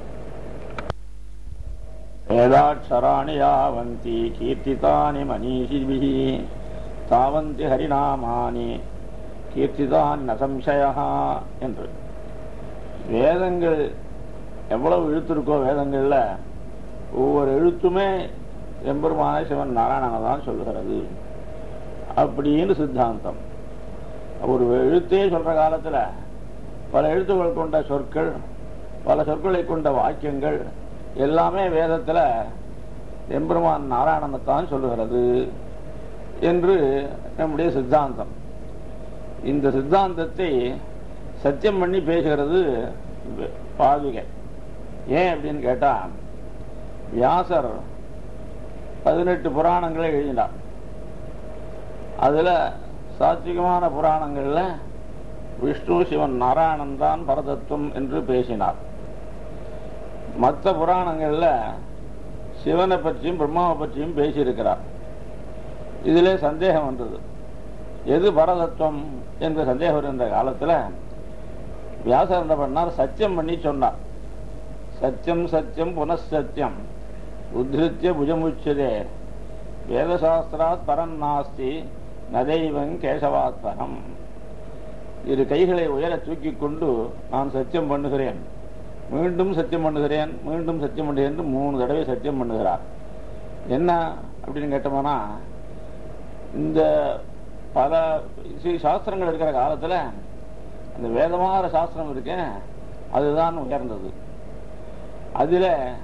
வேதாட்சராணி யாவந்தி கீர்த்திதானி மனீஷிபிஹி தாவந்தி ஹரிநாமானி கீர்த்திதான் நசம்சயா என்று வேதங்கள் எவ்வளவு எழுத்து இருக்கோ வேதங்கள்ல ஒவ்வொரு எழுத்துமே எம்பெருமான சிவன் நாராயணனை தான் சொல்லுகிறது அப்படின்னு சித்தாந்தம் ஒரு எழுத்தே சொல்ற காலத்துல பல எழுத்துக்கள் கொண்ட சொற்கள் பல சொற்களை கொண்ட வாக்கியங்கள் எல்லாமே வேதத்துல எம்பெருமான் நாராயணனைத்தான் சொல்லுகிறது என்று நம்முடைய சித்தாந்தம் இந்த சித்தாந்தத்தை சத்தியம் பண்ணி பேசுகிறது பாதுகை ஏன் அப்படின்னு கேட்டா வியாசர் பதினெட்டு புராணங்களை எழுதினார் அதுல சாத்விகமான புராணங்கள்ல விஷ்ணு சிவன் நாராயணன் தான் பரதத்துவம் என்று பேசினார் மற்ற புராணங்கள்ல சிவனை பற்றியும் பிரம்மாவை பற்றியும் பேசியிருக்கிறார் இதிலே சந்தேகம் வந்தது எது பரதத்துவம் என்ற சந்தேகம் இருந்த காலத்துல வியாசர் என்ன பண்ணார் சத்தியம் பண்ணி சொன்னார் சத்தியம் சத்தியம் புனഃசத்தியம் உத்ருத்திய புஜமுச்சதே வேதசாஸ்திராத் பரம் நாஸ்தி நதைவங் கேசவாத் பரம் இரு கைகளை உயர தூக்கிக் கொண்டு நான் சத்தியம் பண்ணுகிறேன் மீண்டும் சத்தியம் பண்ணுகிறேன் மீண்டும் சத்தியம் பண்ணுகிறேன் என்று மூணு தடவை சத்தியம் பண்ணுகிறார் என்ன அப்படின்னு கேட்டோம்னா இந்த பல சி- சாஸ்திரங்கள் இருக்கிற காலத்துல அந்த வேதமாகிற சாஸ்திரம் இருக்கு அதுதான் உயர்ந்தது அதுல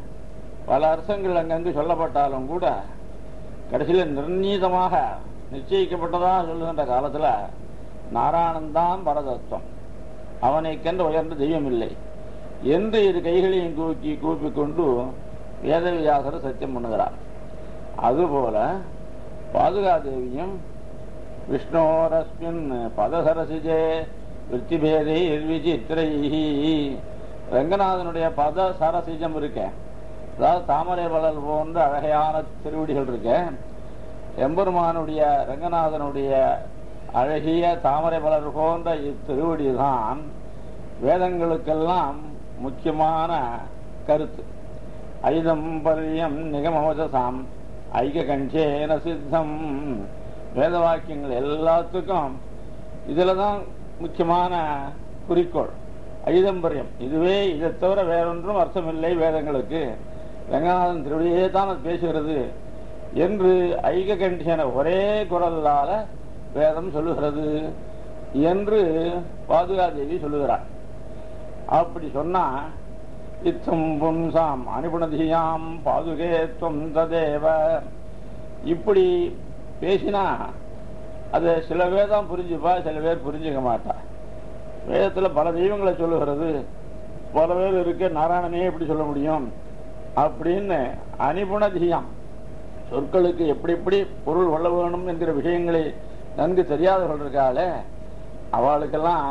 பல அர்த்தங்கள் அங்கங்கு சொல்லப்பட்டாலும் கூட கடைசியில் நிர்ணீதமாக நிச்சயிக்கப்பட்டதாக சொல்லுகின்ற காலத்துல நாராயணன் தான் பரதத்துவம் அவனை கண்டு உயர்ந்த தெய்வம் இல்லை என்று இரு கைகளையும் கூக்கி கூப்பிக்கொண்டு வேதவியாசர் சத்தியம் பண்ணுகிறார் அதுபோல பாதுகாதேவியும் விஷ்ணோரஸ்மின் பதசரசிஜே விற்த்திபேதை விசித்திரை ரங்கநாதனுடைய பத சரசிஜம் இருக்க அதாவது தாமரை வளல் போன்ற அழகையான திருவடிகள் இருக்க எம்பெருமானுடைய ரங்கநாதனுடைய அழகிய தாமரை மலர் போன்ற இத்திருவடி தான் வேதங்களுக்கெல்லாம் முக்கியமான கருத்து ஐதம் பரியம் நிகமவசாம் ஐக கஞ்சேன சித்தம் வேத வாக்கியங்கள் எல்லாத்துக்கும் இதுல தான் முக்கியமான குறிக்கோள் ஐதம்பரியம் இதுவே இதை தவிர வேறொன்றும் அர்த்தமில்லை வேதங்களுக்கு ரங்கநாதன் திருவடியே தான் அது பேசுகிறது என்று ஐக கண்டியன ஒரே குரலால வேதம் சொல்லுகிறது என்று பாதுகாதேவி சொல்லுகிறார் அப்படி சொன்னா இத்தம் பும்சாம் அனுபுணதியாம் பாதுகே துவம் ததேவ இப்படி பேசினா அது சில பேர் தான் புரிஞ்சுப்பா சில பேர் புரிஞ்சுக்க மாட்டா வேதத்துல பல தெய்வங்களை சொல்லுகிறது பல பேர் இருக்கு நாராயணனே எப்படி சொல்ல முடியும் அப்படின்னு அனிபுணதியாம் சொற்களுக்கு எப்படி எப்படி பொருள் கொள்ள வேணும் என்கிற விஷயங்களை நன்கு தெரியாதவர்கள் இருக்காளே அவளுக்கெல்லாம்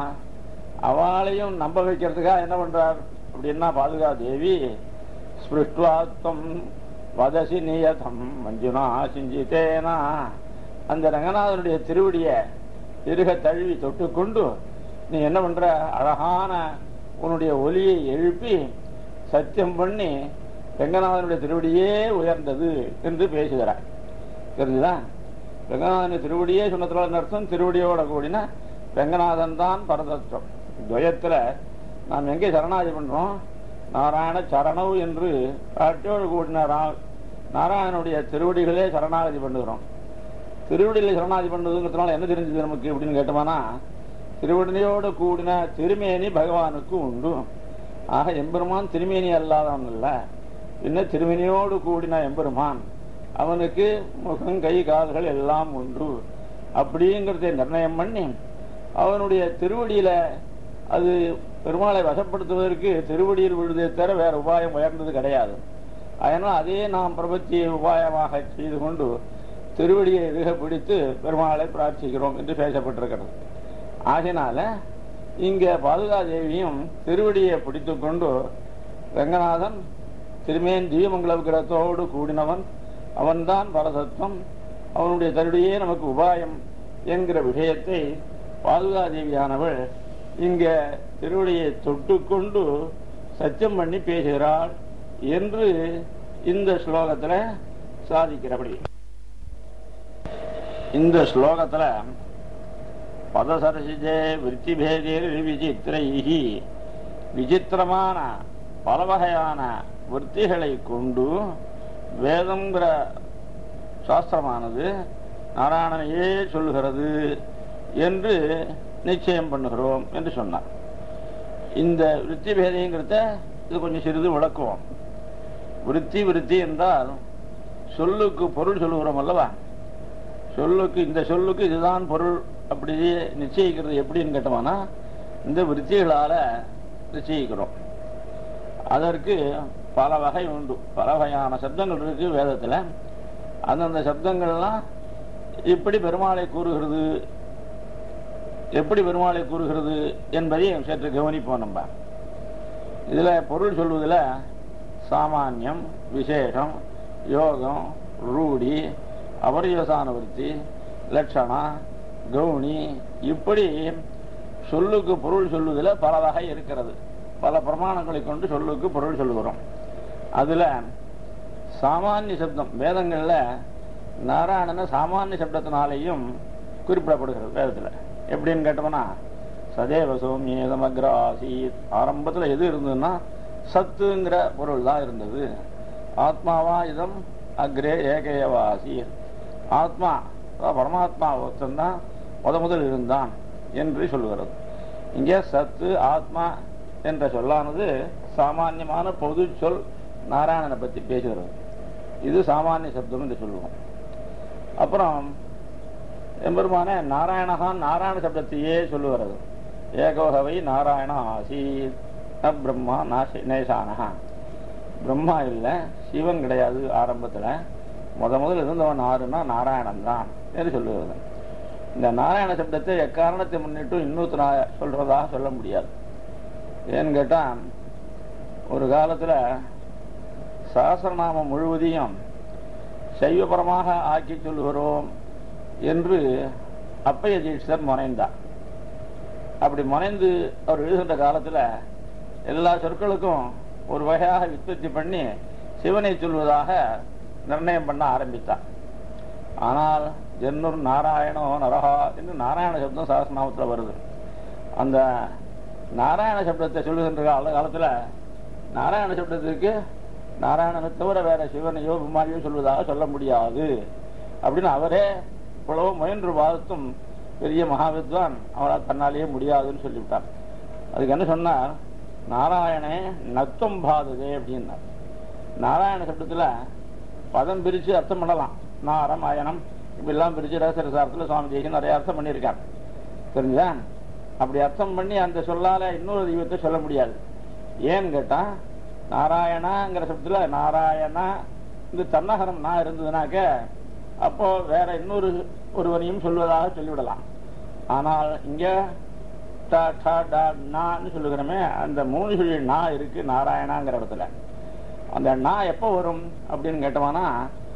அவளையும் நம்ப வைக்கிறதுக்காக என்ன பண்றார் அப்படின்னா பாதுகா தேவி ஸ்பிருஷ்டுவாத்வம் வதசி நியதம் மஞ்சுனா சிஞ்சித்தேனா அந்த ரங்கநாதனுடைய திருவடிய இருக தழுவி தொட்டுக்கொண்டு நீ என்ன பண்ற அழகான உன்னுடைய ஒலியை எழுப்பி சத்தியம் பண்ணி ரங்கநாதனுடைய திருவடியே உயர்ந்தது என்று பேசுகிறார் தெரிஞ்சுதா ரங்கநாதன் திருவடியே சொன்னதுல அர்த்தம் திருவடியோட கூடின ரங்கநாதன் தான் பரதத்துவம் துவயத்துல நாம் எங்கே சரணாதி பண்றோம் நாராயண சரணவ் என்று காட்டோடு கூடின ரா- நாராயணனுடைய திருவடிகளே சரணாகதி பண்ணுகிறோம் திருவடியில சரணாதி பண்ணுறதுங்கிறதுனால என்ன தெரிஞ்சது நமக்கு அப்படின்னு கேட்டோம்னா திருவடியோடு கூடின திருமேனி பகவானுக்கு உண்டு ஆக எம்பெருமான் திருமேனி அல்லாதவன் இல்ல பின்ன திருமேனியோடு கூடின எம்பெருமான் அவனுக்கு முகம் கை கால்கள் எல்லாம் உண்டு அப்படிங்கிறதை நிர்ணயம் பண்ணி அவனுடைய திருவடியில அது பெருமாளை வசப்படுத்துவதற்கு திருவடியில் விழுதே தவிர வேற உபாயம் உயர்ந்தது கிடையாது அதனால் அதே நாம் பிரபத்தியை உபாயமாக செய்து கொண்டு திருவடியை இருக பிடித்து பெருமாளை பிரார்த்திக்கிறோம் என்று பேசப்பட்டிருக்கிறது ஆகினால இங்க பாதுகாதேவியும் திருவடியை பிடித்துக் கொண்டு ரங்கநாதன் திருமேன் தீபமங்கல விக்கிரத்தோடு கூடினவன் அவன்தான் பரதத்துவம் அவனுடைய தருடையே நமக்கு உபாயம் என்கிற விஷயத்தை பாதுகாதேவியானவள் இங்க திருவடியை தொட்டுக்கொண்டு சத்தியம் பண்ணி பேசுகிறாள் என்று இந்த ஸ்லோகத்துல சாதிக்கிறபடி இந்த ஸ்லோகத்துல பதசரசிஜே விற்த்திபேதேர் விசித்திரைஹி விசித்திரமான பல வகையான விற்த்திகளை கொண்டு வேதங்கிற சாஸ்திரமானது நாராயணனையே சொல்லுகிறது என்று நிச்சயம் பண்ணுகிறோம் என்று சொன்னார் இந்த விருத்தி பேதைங்கிறத இது கொஞ்சம் சிறிது விளக்குவோம் விருத்தி விருத்தி என்றால் சொல்லுக்கு பொருள் சொல்லுகிறோம் அல்லவா சொல்லுக்கு இந்த சொல்லுக்கு இதுதான் பொருள் அப்படி நிச்சயிக்கிறது எப்படின்னு கேட்டோம்னா இந்த விருத்திகளால நிச்சயிக்கிறோம் அதற்கு பல வகை உண்டு பல வகையான சப்தங்கள் இருக்கு வேதத்துல அந்தந்த சப்தங்கள்லாம் இப்படி பெருமாளை கூறுகிறது எப்படி பெருமாளை கூறுகிறது என்பதை சற்று கவனிப்போம் நம்ம இதுல பொருள் சொல்வதில் சாமானியம் விசேஷம் யோகம் ரூடி அபரியோசான விருத்தி லட்சணா கவுனி இப்படி சொல்லுக்கு பொருள் சொல்லுவதில் பல வகை இருக்கிறது பல பிரமாணங்களை கொண்டு சொல்லுக்கு பொருள் சொல்லுகிறோம் அதுல சாமானிய சப்தம் வேதங்கள்ல நாராயணன சாமானிய சப்தத்தினாலேயும் குறிப்பிடப்படுகிறது வேதத்துல எப்படின்னு கேட்டோம்னா சதேவ சௌமியேதமக்ர ஆசீத் ஆரம்பத்துல எது இருந்ததுன்னா சத்துங்கிற பொருள் தான் இருந்தது ஆத்மாவா இதம் அக்ரே ஏகேயவா ஆசீத் ஆத்மா அதாவது பரமாத்மா ஒருத்தன் முத முதல் இருந்தான் என்று சொல்லுகிறது இங்கே சத்து ஆத்மா என்ற சொல்லானது சாமான்யமான பொது சொல் நாராயணனை பற்றி பேசுகிறது இது சாமானிய சப்தம் என்று சொல்லுவோம் அப்புறம் எம்பெருமான நாராயணகான் நாராயண சப்தத்தையே சொல்லுகிறது ஏகோகவை நாராயண ஆசீத் ந பிரம்மா நாசி நேசானஹா பிரம்மா இல்லை சிவன் கிடையாது ஆரம்பத்தில் முத முதல் இருந்தவன் ஆறுனா நாராயணன் தான் என்று சொல்லுகிறது இந்த நாராயண சப்தத்தை எக்காரணத்தை முன்னிட்டு இன்னொருத்தர சொல்றதாக சொல்ல முடியாது ஏன்னு கேட்டால் ஒரு காலத்தில் சகசிரநாமம் முழுவதையும் சைவபரமாக ஆக்கி சொல்லுகிறோம் என்று அப்பைய தீட்சர் முனைந்தார் அப்படி முனைந்து அவர் எழுதுகின்ற காலத்தில் எல்லா சொற்களுக்கும் ஒரு வகையாக விற்பத்தி பண்ணி சிவனை சொல்வதாக நிர்ணயம் பண்ண ஆரம்பித்தார் ஆனால் ஜென்னூர் நாராயணோ நரஹா என்று நாராயண சப்தம் சகசிரநாமத்தில் வருது அந்த நாராயண சப்தத்தை சொல்லுகின்ற கால காலத்தில் நாராயண சப்தத்திற்கு நாராயணனை தவிர வேற சிவனையோ குமாரியோ சொல்வதாக சொல்ல முடியாது அப்படின்னு அவரே இவ்வளவு முயன்று பார்த்தும் பெரிய மகாவித்வான் அவரால் தன்னாலேயே முடியாதுன்னு சொல்லிவிட்டார் அதுக்கு என்ன சொன்னார் நாராயணே நத்துவம் பாததே அப்படின்னார் நாராயண சப்தத்தில் பதம் பிரித்து அர்த்தம் பண்ணலாம் நாரம் அயனம் இப்படிலாம் பிரித்து ரகசிரசாரத்தில் சுவாமி தேசியம் நிறைய அர்த்தம் பண்ணியிருக்கார் தெரிஞ்சா அப்படி அர்த்தம் பண்ணி அந்த சொல்லால இன்னொரு தெய்வத்தை சொல்ல முடியாது ஏன்னு கேட்டால் நாராயணாங்கிற சப்தத்தில் நாராயணா இந்த தன்னகரம் நான் இருந்ததுனாக்க அப்போ வேற இன்னொரு ஒருவனையும் சொல்வதாக சொல்லிவிடலாம் ஆனால் இங்க ட, ட, ட, நான்னு சொல்லுகிறோமே அந்த மூணு சொல்லி நா இருக்கு நாராயணாங்கிற இடத்துல அந்த நா எப்போ வரும் அப்படின்னு கேட்டோம்னா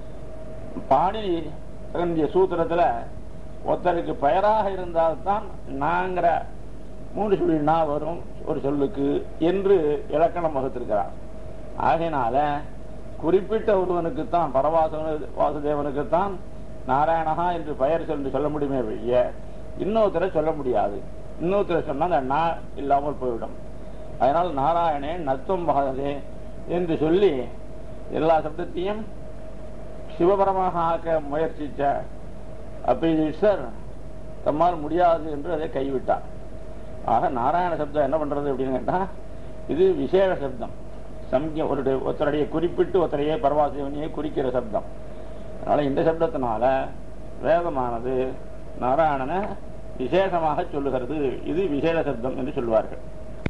பாணினி தன்னுடைய சூத்திரத்துல ஒருத்தருக்கு பெயராக இருந்தால்தான் நாங்கிற மூன்று சொல்லி நா வரும் ஒரு சொல்லுக்கு என்று இலக்கணம் வகுத்திருக்கிறார் ஆகையினால குறிப்பிட்ட ஒருவனுக்குத்தான் பரவாச வாசுதேவனுக்குத்தான் நாராயணஹா என்று பெயர் சொல்லி சொல்ல முடியுமே வெளிய இன்னொருத்தரை சொல்ல முடியாது இன்னொருத்தரை சொன்னா அந்த நா இல்லாமல் போய்விடும் அதனால் நாராயணே நத்துவம் பகதே என்று சொல்லி எல்லா சப்தத்தையும் சிவபரமாக ஆக்க முயற்சித்த அப்பீசர் தம்மால் முடியாது என்று அதை கைவிட்டார் ஆக நாராயண சப்தம் என்ன பண்றது அப்படின்னு கேட்டா இது விசேஷ சப்தம் சம்ய ஒரு ஒருத்தருடைய குறிப்பிட்டு ஒருத்தரையே பரவாசிவனையே குறிக்கிற சப்தம் அதனால இந்த சப்தத்தினால வேதமானது நாராயணனை விசேஷமாக சொல்லுகிறது இது விசேஷ சப்தம் என்று சொல்வார்கள்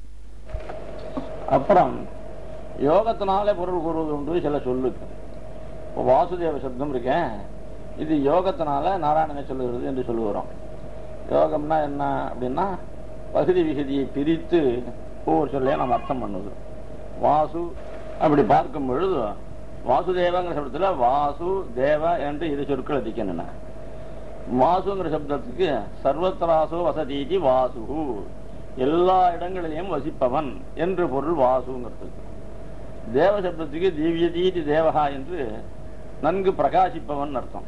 அப்புறம் யோகத்தினால பொருள் கூறுவது உண்டு சில சொல்லுக்கு இப்போ வாசுதேவ சப்தம் இருக்கேன் இது யோகத்தினால நாராயணனை சொல்லுகிறது என்று சொல்லுகிறோம் யோகம்னா என்ன அப்படின்னா பகுதி விகுதியை பிரித்து ஒவ்வொரு சொல்லையும் நம்ம அர்த்தம் பண்ணுது வாசு அப்படி பார்க்கும் பொழுது வாசுதேவங்கிற சப்தத்துல வாசு தேவ என்று இரு சொற்கள் அதிக்கின்றன வாசுங்கிற சப்தத்துக்கு சர்வத்திராசு வசதீதி வாசு எல்லா இடங்களிலும் வசிப்பவன் என்று பொருள் வாசுங்கிறதுக்கு தேவ சப்தத்துக்கு திவ்யதீதி தேவகா என்று நன்கு பிரகாசிப்பவன் அர்த்தம்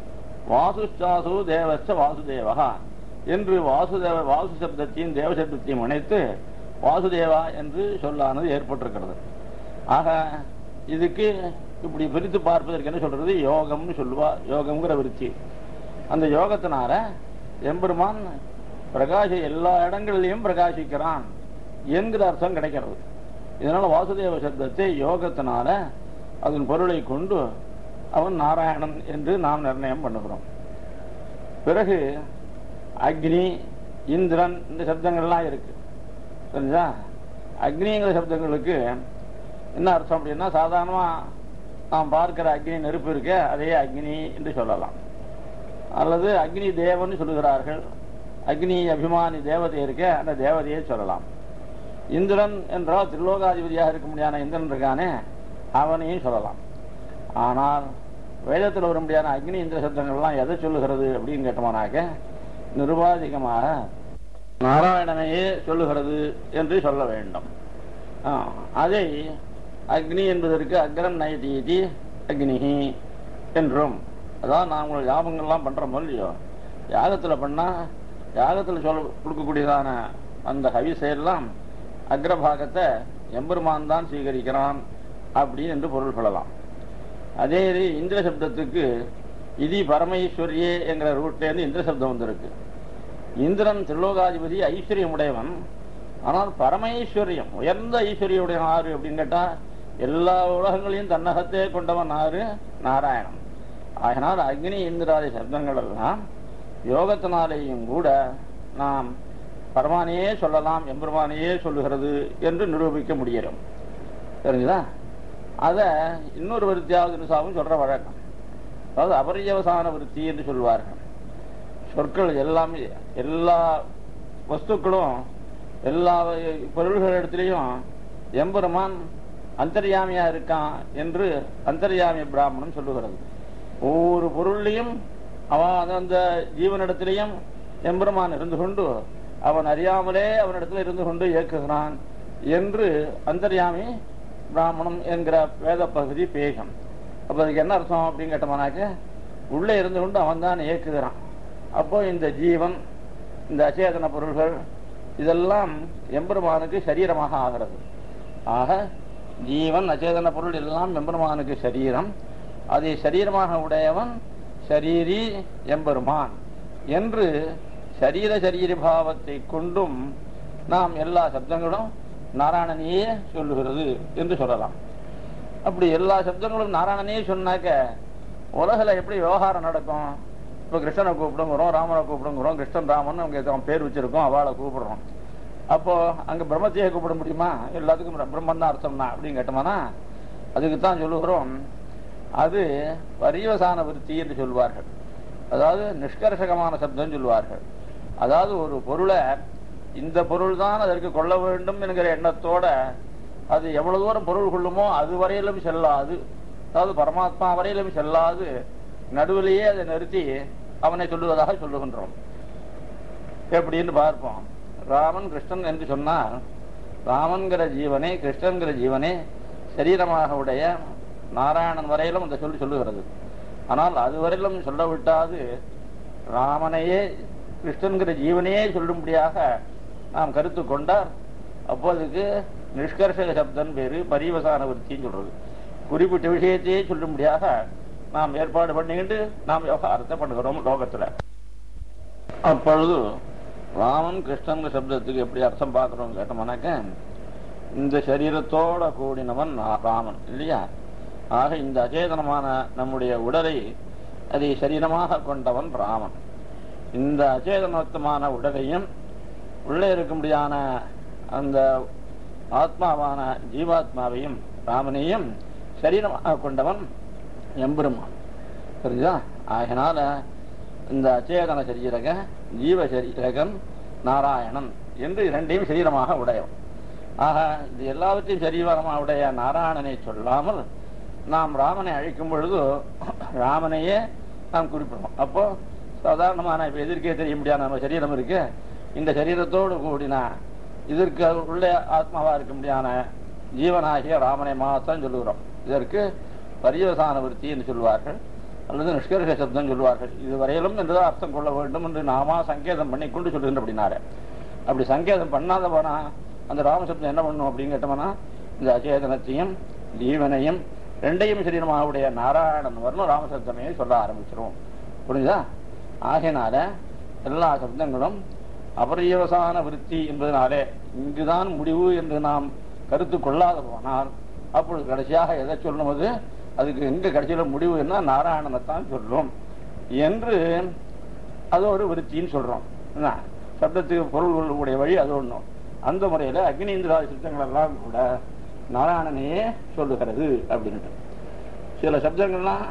வாசுச்சாசு தேவச்ச வாசுதேவகா என்று வாசுதேவ வாசு சப்தத்தையும் தேவ சப்தத்தையும் இணைத்து வாசுதேவா என்று சொல்லானது ஏற்பட்டிருக்கிறது ஆக இதுக்கு இப்படி பிரித்து பார்ப்பதற்கு என்ன சொல்றது யோகம்னு சொல்லுவா யோகம்ங்கிற விருத்தி அந்த யோகத்தினால எம்பெருமான் பிரகாச எல்லா இடங்களிலையும் பிரகாசிக்கிறான் என்கிற அர்த்தம் கிடைக்கிறது இதனால வாசுதேவ சப்தத்தை யோகத்தினால அதன் பொருளை கொண்டு அவன் நாராயணன் என்று நாம் நிர்ணயம் பண்ணுகிறோம் பிறகு அக்னி இந்திரன் இந்த சப்தங்கள்லாம் இருக்கு தெரிஞ்சா அக்னிங்கிற சப்தங்களுக்கு என்ன அர்த்தம் அப்படின்னா சாதாரணமா நாம் பார்க்கிற அக்னி நெருப்பு இருக்க அதையே அக்னி என்று சொல்லலாம் அல்லது அக்னி தேவன் சொல்லுகிறார்கள் அக்னி அபிமானி தேவதை இருக்க அந்த தேவதையை சொல்லலாம் இந்திரன் என்றால் திருலோகாதிபதியாக இருக்க முடியாத இந்திரன் இருக்கானே அவனையும் சொல்லலாம் ஆனால் வேதத்தில் வர முடியாத அக்னி இந்திர சப்தங்கள்லாம் எதை சொல்லுகிறது அப்படின்னு கேட்டோம்னாக்க நிருபாதிகமாக நாராயணனையே சொல்லுகிறது என்று சொல்ல வேண்டும் ஆ, அதை அக்னி என்பதற்கு அக்ரம் நயதீதி அக்னிஹி என்றும் அதான் நான் உங்களுக்கு யாபங்கள்லாம் பண்றோம் இல்லையோ யாகத்துல பண்ணா யாகத்துல சொல்ல கொடுக்கக்கூடியதான அந்த ஹவிசையெல்லாம் அக்ரபாகத்தை எம்பெருமான் தான் சீகரிக்கிறான் அப்படின்னு என்று பொருள் கொள்ளலாம் அதே இது இந்திர சப்தத்துக்கு இது பரமேஸ்வரியே என்கிற ரூட்லேருந்து இந்திர சப்தம் வந்திருக்கு இந்திரன் திருலோகாதிபதி ஐஸ்வர்யம் உடையவன் ஆனால் பரமேஸ்வரியம் உயர்ந்த ஐஸ்வர்யுடைய ஆறு அப்படின்னு கேட்டா எல்லா உலகங்களையும் தன்னகத்தே கொண்டவன் ஆறு நாராயணன் அதனால் அக்னி இந்திராதி சப்தங்கள் எல்லாம் யோகத்தினாலேயும் கூட நாம் பரமானையே சொல்லலாம் எம்பெருமானையே சொல்லுகிறது என்று நிரூபிக்க முடியும் தெரிஞ்சுதா அத இன்னொரு விருத்தியாவது நிசாவும் சொல்ற வழக்கம் அதாவது அபரியவசான விருத்தி என்று சொல்வார்கள் சொற்கள் எல்லாமே எல்லா வஸ்துக்களும் எல்லா பொருள்கள் இடத்துலையும் எம்பெருமான் அந்தர்யாமியா இருக்கான் என்று அந்தர்யாமி பிராமணன் சொல்லுகிறது ஒவ்வொரு பொருள்லையும் அவன் அந்த ஜீவனிடத்திலையும் எம்பெருமான் இருந்து கொண்டு அவன் அறியாமலே அவனிடத்தில் இருந்து கொண்டு இயக்குகிறான் என்று அந்தர்யாமி பிராமணம் என்கிற வேத பகுதி பேகம் அப்ப அதுக்கு என்ன அர்த்தம் அப்படின்னு கேட்டோம்னாக்க உள்ளே இருந்து கொண்டு அவன் தான் இயக்குகிறான் அப்போ இந்த ஜீவன் இந்த அச்சேதன பொருள்கள் இதெல்லாம் எம்பெருமானுக்கு சரீரமாக ஆகிறது ஆக ஜீவன் அச்சேதன பொருள் எல்லாம் எம்பெருமானுக்கு சரீரம் அதை சரீரமாக உடையவன் சரீரி எம்பெருமான் என்று சரீர சரீர பாவத்தை கொண்டும் நாம் எல்லா சப்தங்களும் நாராயணனையே சொல்லுகிறது என்று சொல்லலாம் அப்படி எல்லா சப்தங்களும் நாராயணனையே சொன்னாக்க உலகில் எப்படி விவகாரம் நடக்கும் இப்போ கிருஷ்ணனை கூப்பிடுங்கிறோம் ராமனை கூப்பிடுங்கிறோம் கிருஷ்ணன் ராமன் அவங்க அவன் பேர் வச்சிருக்கோம் அவளை கூப்பிடுறோம் அப்போ அங்க பிரம்மத்தையே கூப்பிட முடியுமா எல்லாத்துக்கும் பிர- பிரம்மன் தான் அர்த்தம்னா அப்படின்னு கேட்டோம்னா அதுக்கு தான் சொல்லுகிறோம் அது பரியவசான விருத்தி என்று சொல்வார்கள் அதாவது நிஷ்கர்ஷகமான சப்தம் சொல்வார்கள் அதாவது ஒரு பொருளை இந்த பொருள் தான் அதற்கு கொள்ள வேண்டும் என்கிற எண்ணத்தோட அது எவ்வளவு தூரம் பொருள் கொள்ளுமோ அது வரையிலும் செல்லாது அதாவது பரமாத்மா வரையிலும் செல்லாது நடுவிலேயே அதை நிறுத்தி அவனை சொல்லுவதாக சொல்லுகின்றோம் எப்படின்னு பார்ப்போம் ராமன் கிருஷ்ணன் என்று சொன்னால் ராமன்கிற ஜீவனே கிருஷ்ணன்கிற ஜீவனே சரீரமாக உடைய நாராயணன் வரையிலும் அந்த சொல்லி சொல்லுகிறது ஆனால் அது வரையிலும் சொல்ல விட்டாது ராமனையே கிருஷ்ணன்கிற ஜீவனையே சொல்லும்படியாக நாம் கருத்து கொண்டார் அப்போதுக்கு நிஷ்கர்ஷக சப்தன் பேரு பரிவசான விருத்தின்னு சொல்றது குறிப்பிட்ட விஷயத்தையே சொல்லும்படியாக நாம் ஏற்பாடு பண்ணிக்கிட்டு நாம் விவகாரத்தை பண்ணுகிறோம் லோகத்துல அப்பொழுது ராமன் கிருஷ்ணன் சப்தத்துக்கு எப்படி அர்த்தம் பார்க்கிறோம் கேட்டோம்னாக்க இந்த சரீரத்தோட கூடினவன் நா- ராமன் இல்லையா ஆக இந்த அச்சேதனமான நம்முடைய உடலை அதை சரீரமாக கொண்டவன் ராமன் இந்த அச்சேதனத்துமான உடலையும் உள்ளே இருக்கும்படியான அந்த ஆத்மாவான ஜீவாத்மாவையும் ராமனையும் சரீரமாக கொண்டவன் எம்பெருமான் புரியுதா ஆகினால இந்த அச்சேதன சரீரக ஜீவ சரீரகன் நாராயணன் என்று இரண்டையும் சரீரமாக உடையவன் ஆக இது எல்லாவற்றையும் சரீரமாக உடைய நாராயணனை சொல்லாமல் நாம் ராமனை அழைக்கும் பொழுது ராமனையே நாம் குறிப்பிடுவோம் அப்போ சாதாரணமான இப்ப எதிர்க்கே தெரிய முடியாத நம்ம சரீரம் இருக்கு இந்த சரீரத்தோடு கூடின இதற்கு உள்ள ஆத்மாவா இருக்க முடியாத ஜீவனாகிய ராமனை மாத்தான் சொல்லுகிறோம் இதற்கு பரியவசான விருத்தி என்று சொல்வார்கள் அல்லது நிஷ்கர்ஷ சப்தம் சொல்வார்கள் இதுவரையிலும் என்றுதான் அர்த்தம் கொள்ள வேண்டும் என்று நாமா சங்கேதம் பண்ணி கொண்டு சொல்லுகின்ற அப்படின்னாரு அப்படி சங்கேதம் பண்ணாத போனா அந்த ராமசப்தம் என்ன பண்ணும் அப்படின்னு கேட்டோம்னா இந்த அச்சேதனத்தையும் ஜீவனையும் ரெண்டையும் சரீரமாக உடைய நாராயணன் வரணும் ராமசப்தமே சொல்ல ஆரம்பிச்சிரும் புரியுதா ஆகையினால எல்லா சப்தங்களும் அபரியவசான விருத்தி என்பதனாலே இங்குதான் முடிவு என்று நாம் கருத்து கொள்ளாத போனால் அப்பொழுது கடைசியாக எதை சொல்லும்போது அதுக்கு எங்க கடைசியில முடிவு என்ன நாராயணனைத்தான் சொல்லும் என்று அது ஒரு விருத்தின்னு சொல்றோம் என்ன? சப்தத்துக்கு பொருள் கொள்ளக்கூடிய வழி அது ஒண்ணும் அந்த முறையில அக்னீந்திராதி சித்தங்கள் எல்லாம் கூட நாராயணனையே சொல்லுகிறது அப்படின்ட்டு சில சப்தங்கள்லாம்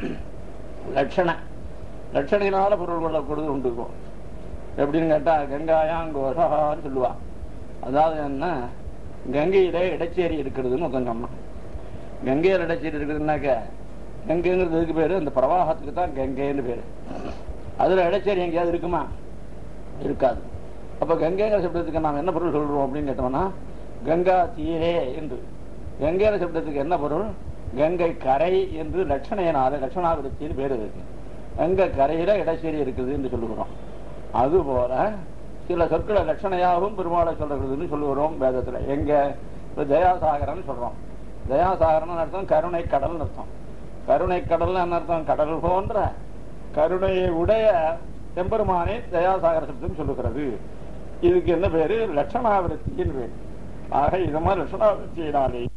லட்சண லட்சணையினால பொருள் கொள்ளக்கூடியது உண்டு இருக்கும் எப்படின்னு கேட்டா கங்காயாங்கோரான்னு சொல்லுவா அதாவது என்ன கங்கையில இடைச்சேரி இருக்கிறதுன்னு ஒருத்தன் சொன்னான் கங்கையில இடைச்சேரி இருக்குதுன்னாக்க கங்கைங்கிறது இதுக்கு பேரு அந்த பிரவாகத்துக்கு தான் கங்கைன்னு பேரு அதுல இடைச்சேரி எங்கேயாவது இருக்குமா இருக்காது அப்ப கங்கைங்கிற சப்தத்துக்கு நாம் என்ன பொருள் சொல்றோம் அப்படின்னு கேட்டோம்னா கங்கா தீரே என்று கங்கைங்கிற சப்தத்துக்கு என்ன பொருள் கங்கை கரை என்று லட்சணையினால லட்சணாவிருத்தின்னு பேர் இருக்கு கங்கை கரையில இடைச்சேரி இருக்குது என்று சொல்லுகிறோம் அதுபோல சில சொற்களை லட்சணையாகவும் பெருமாளை சொல்றதுன்னு சொல்லுகிறோம் வேதத்துல எங்க இப்ப தயாசாகரன் சொல்றோம் தயாசாகரன் அர்த்தம் கருணை கடல்னு அர்த்தம் கருணை கடல்னு என்ன அர்த்தம் கடல் போன்ற கருணையை உடைய எம்பெருமானே தயாசாகர சப்தம் சொல்லுகிறது இதுக்கு என்ன பேரு லட்சணாவிருத்தியின் பேர் ஆக இது மாதிரி லட்சணாவிருத்தியினாலே